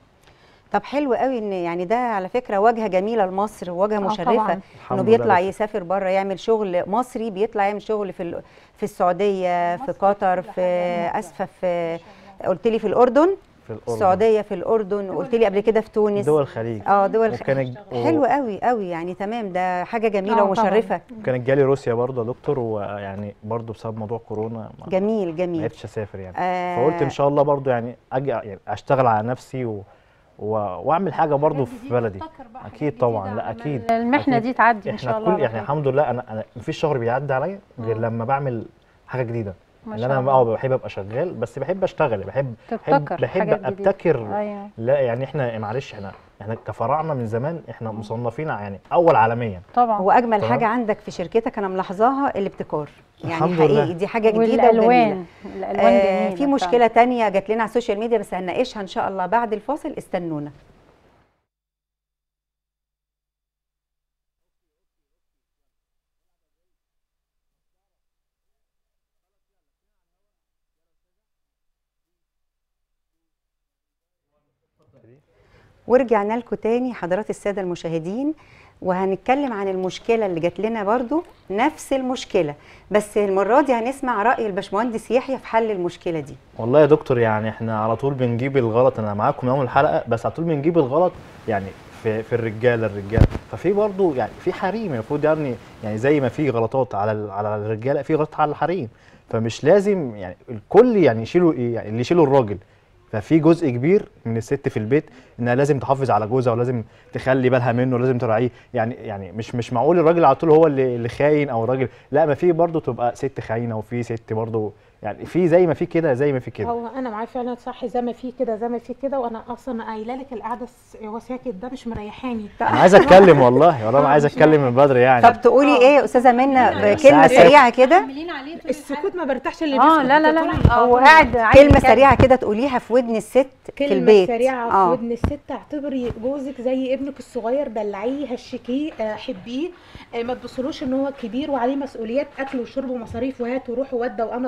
Speaker 1: طب حلو قوي ان يعني ده على فكره واجهه جميله لمصر وواجهه
Speaker 2: آه
Speaker 1: مشرفه
Speaker 2: طبعاً.
Speaker 1: انه
Speaker 3: الحمد لله
Speaker 1: بيطلع
Speaker 3: بس.
Speaker 1: يسافر بره يعمل شغل مصري بيطلع يعمل شغل في ال- في السعوديه في قطر في اسفه في قلت لي في الاردن
Speaker 3: في الاردن
Speaker 1: السعوديه في الاردن وقلت لي قبل كده في تونس
Speaker 3: دول الخليج
Speaker 1: اه دول
Speaker 3: وكان الج-
Speaker 1: حلو قوي قوي يعني تمام ده حاجه جميله
Speaker 2: آه
Speaker 1: ومشرفه
Speaker 3: وكانت جالي روسيا برضه يا دكتور ويعني برضه بسبب موضوع كورونا ما
Speaker 1: جميل
Speaker 3: ما
Speaker 1: جميل
Speaker 3: عرفتش اسافر يعني
Speaker 1: آه
Speaker 3: فقلت ان شاء الله برضه يعني اجي يعني اشتغل على نفسي و... و... واعمل حاجه برضه في بلدي اكيد طبعا لا اكيد
Speaker 5: المحنه
Speaker 3: أكيد.
Speaker 5: دي تعدي ان
Speaker 3: احنا
Speaker 5: شاء الله
Speaker 3: كل يعني الحمد لله انا انا مفيش شهر بيعدي عليا غير لما بعمل حاجه جديده
Speaker 5: ما
Speaker 3: ان
Speaker 5: شاء
Speaker 3: انا
Speaker 5: الله.
Speaker 3: اه بحب ابقى شغال بس بحب اشتغل بحب بحب
Speaker 5: تبتكر
Speaker 3: بحب
Speaker 5: حاجات جديدة.
Speaker 3: ابتكر
Speaker 5: ايوه
Speaker 3: لا يعني احنا معلش احنا احنا كفراعنه من زمان احنا مصنفين يعني اول عالميا
Speaker 5: طبعا
Speaker 1: هو اجمل
Speaker 3: تمام.
Speaker 1: حاجه عندك في شركتك انا ملاحظاها الابتكار يعني
Speaker 3: الحمد
Speaker 1: حقيقي
Speaker 3: لله.
Speaker 1: دي حاجه جديده وجميله
Speaker 5: والالوان الالوان
Speaker 1: آه
Speaker 5: جميله
Speaker 1: في مشكله تانية جات لنا على السوشيال ميديا بس هنناقشها ان شاء الله بعد الفاصل استنونا ورجعنا لكم تاني حضرات الساده المشاهدين وهنتكلم عن المشكله اللي جات لنا برضو نفس المشكله بس المره دي هنسمع راي الباشمهندس يحيى في حل المشكله دي
Speaker 3: والله يا دكتور يعني احنا على طول بنجيب الغلط انا معاكم من اول الحلقه بس على طول بنجيب الغلط يعني في في الرجاله الرجاله ففي برضه يعني في حريم المفروض يعني يعني زي ما في غلطات على ال- على الرجاله في غلطات على الحريم فمش لازم يعني الكل يعني يشيلوا ايه يعني اللي يشيلوا الراجل ففي جزء كبير من الست في البيت انها لازم تحافظ على جوزها ولازم تخلي بالها منه ولازم تراعيه يعني يعني مش مش معقول الراجل على طول هو اللي اللي خاين او الراجل لا ما في برضه تبقى ست خاينه وفي ست برضه يعني في زي ما في كده زي ما في كده
Speaker 2: هو انا معاه فعلا صح زي ما في كده زي ما في كده وانا اصلا قايله لك القعده الس- هو ساكت ده مش مريحاني
Speaker 3: انا عايز اتكلم والله والله انا عايز اتكلم من بدري يعني
Speaker 1: طب تقولي ايه يا استاذه منى
Speaker 3: بس
Speaker 1: كلمه
Speaker 3: عارفة-
Speaker 1: سريعه كده
Speaker 8: عاملين عليه طول
Speaker 2: السكوت ما برتاحش اللي
Speaker 5: اه
Speaker 2: بيسكت
Speaker 5: لا لا
Speaker 2: ده
Speaker 5: لا,
Speaker 2: طول-
Speaker 5: لا.
Speaker 2: آه،
Speaker 5: هو
Speaker 2: طول-
Speaker 5: قاعد عايز
Speaker 1: كلمه
Speaker 5: يتكلم.
Speaker 1: سريعه كده تقوليها في ودن الست في
Speaker 2: كلمة
Speaker 1: البيت
Speaker 2: سريعة
Speaker 1: آه.
Speaker 2: في ودن الست اعتبري جوزك زي ابنك الصغير دلعيه هشكيه آه، حبيه آه، ما تبصلوش ان هو كبير وعليه مسؤوليات اكل وشرب ومصاريف وهات وروح وودى وانا رقيبة عليه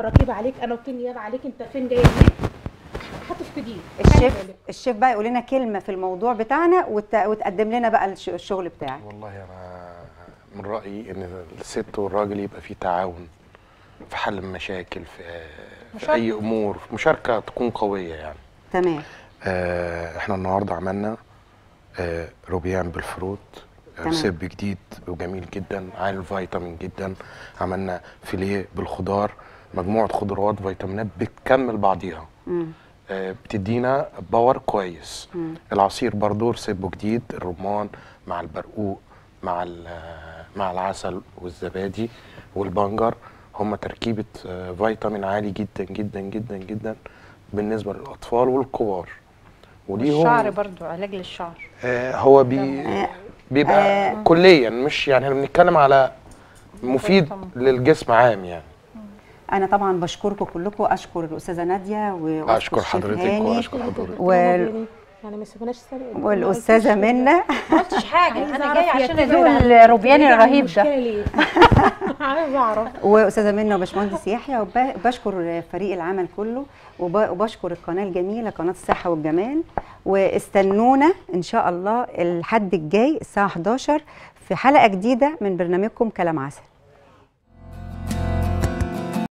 Speaker 2: عليك انا وكيل نيابه عليك انت فين جاي منين هتفقديه
Speaker 1: الشيف الشيف بقى يقول لنا كلمه في الموضوع بتاعنا وت... وتقدم لنا بقى الش- الشغل بتاعك
Speaker 4: والله انا من رايي ان الست والراجل يبقى في تعاون في حل المشاكل في, في اي امور في مشاركه تكون قويه يعني
Speaker 1: تمام
Speaker 4: آه، احنا النهارده عملنا آه، روبيان بالفروت آه،
Speaker 1: تمام.
Speaker 4: سب جديد وجميل جدا عالي الفيتامين جدا عملنا فيليه بالخضار مجموعه خضروات فيتامينات بتكمل بعضيها
Speaker 1: مم.
Speaker 4: آه، بتدينا باور كويس العصير برضو رسبه جديد الرمان مع البرقوق مع ال- آه، مع العسل والزبادي والبنجر هم تركيبه آه، فيتامين عالي جدا جدا جدا جدا بالنسبه للاطفال والكبار وليهم
Speaker 5: الشعر برضو علاج للشعر
Speaker 4: آه هو بي بيبقى كليا مش يعني احنا بنتكلم على مفيد
Speaker 5: طبعاً.
Speaker 4: للجسم عام يعني
Speaker 1: انا طبعا بشكركم كلكم اشكر الاستاذه ناديه وأشكر
Speaker 4: اشكر
Speaker 1: الشيف
Speaker 4: حضرتك
Speaker 1: هاني
Speaker 4: واشكر حضرتك
Speaker 1: وال-
Speaker 2: يعني ما سيبناش سرق
Speaker 1: والاستاذه منى
Speaker 5: ما قلتش حاجه
Speaker 2: عايزة
Speaker 5: انا
Speaker 2: أعرف
Speaker 5: جايه
Speaker 2: هي
Speaker 5: عشان
Speaker 2: بتبعد
Speaker 5: ادوق
Speaker 2: عن-
Speaker 5: الروبياني
Speaker 2: بتبعد عن
Speaker 5: الرهيب ده
Speaker 2: المشكلة ليه؟ عايزه اعرف
Speaker 1: واستاذه منى وباشمهندس يحيى وبشكر فريق العمل كله وب- وبشكر القناه الجميله قناه الصحه والجمال واستنونا ان شاء الله الحد الجاي الساعه 11 في حلقه جديده من برنامجكم كلام عسل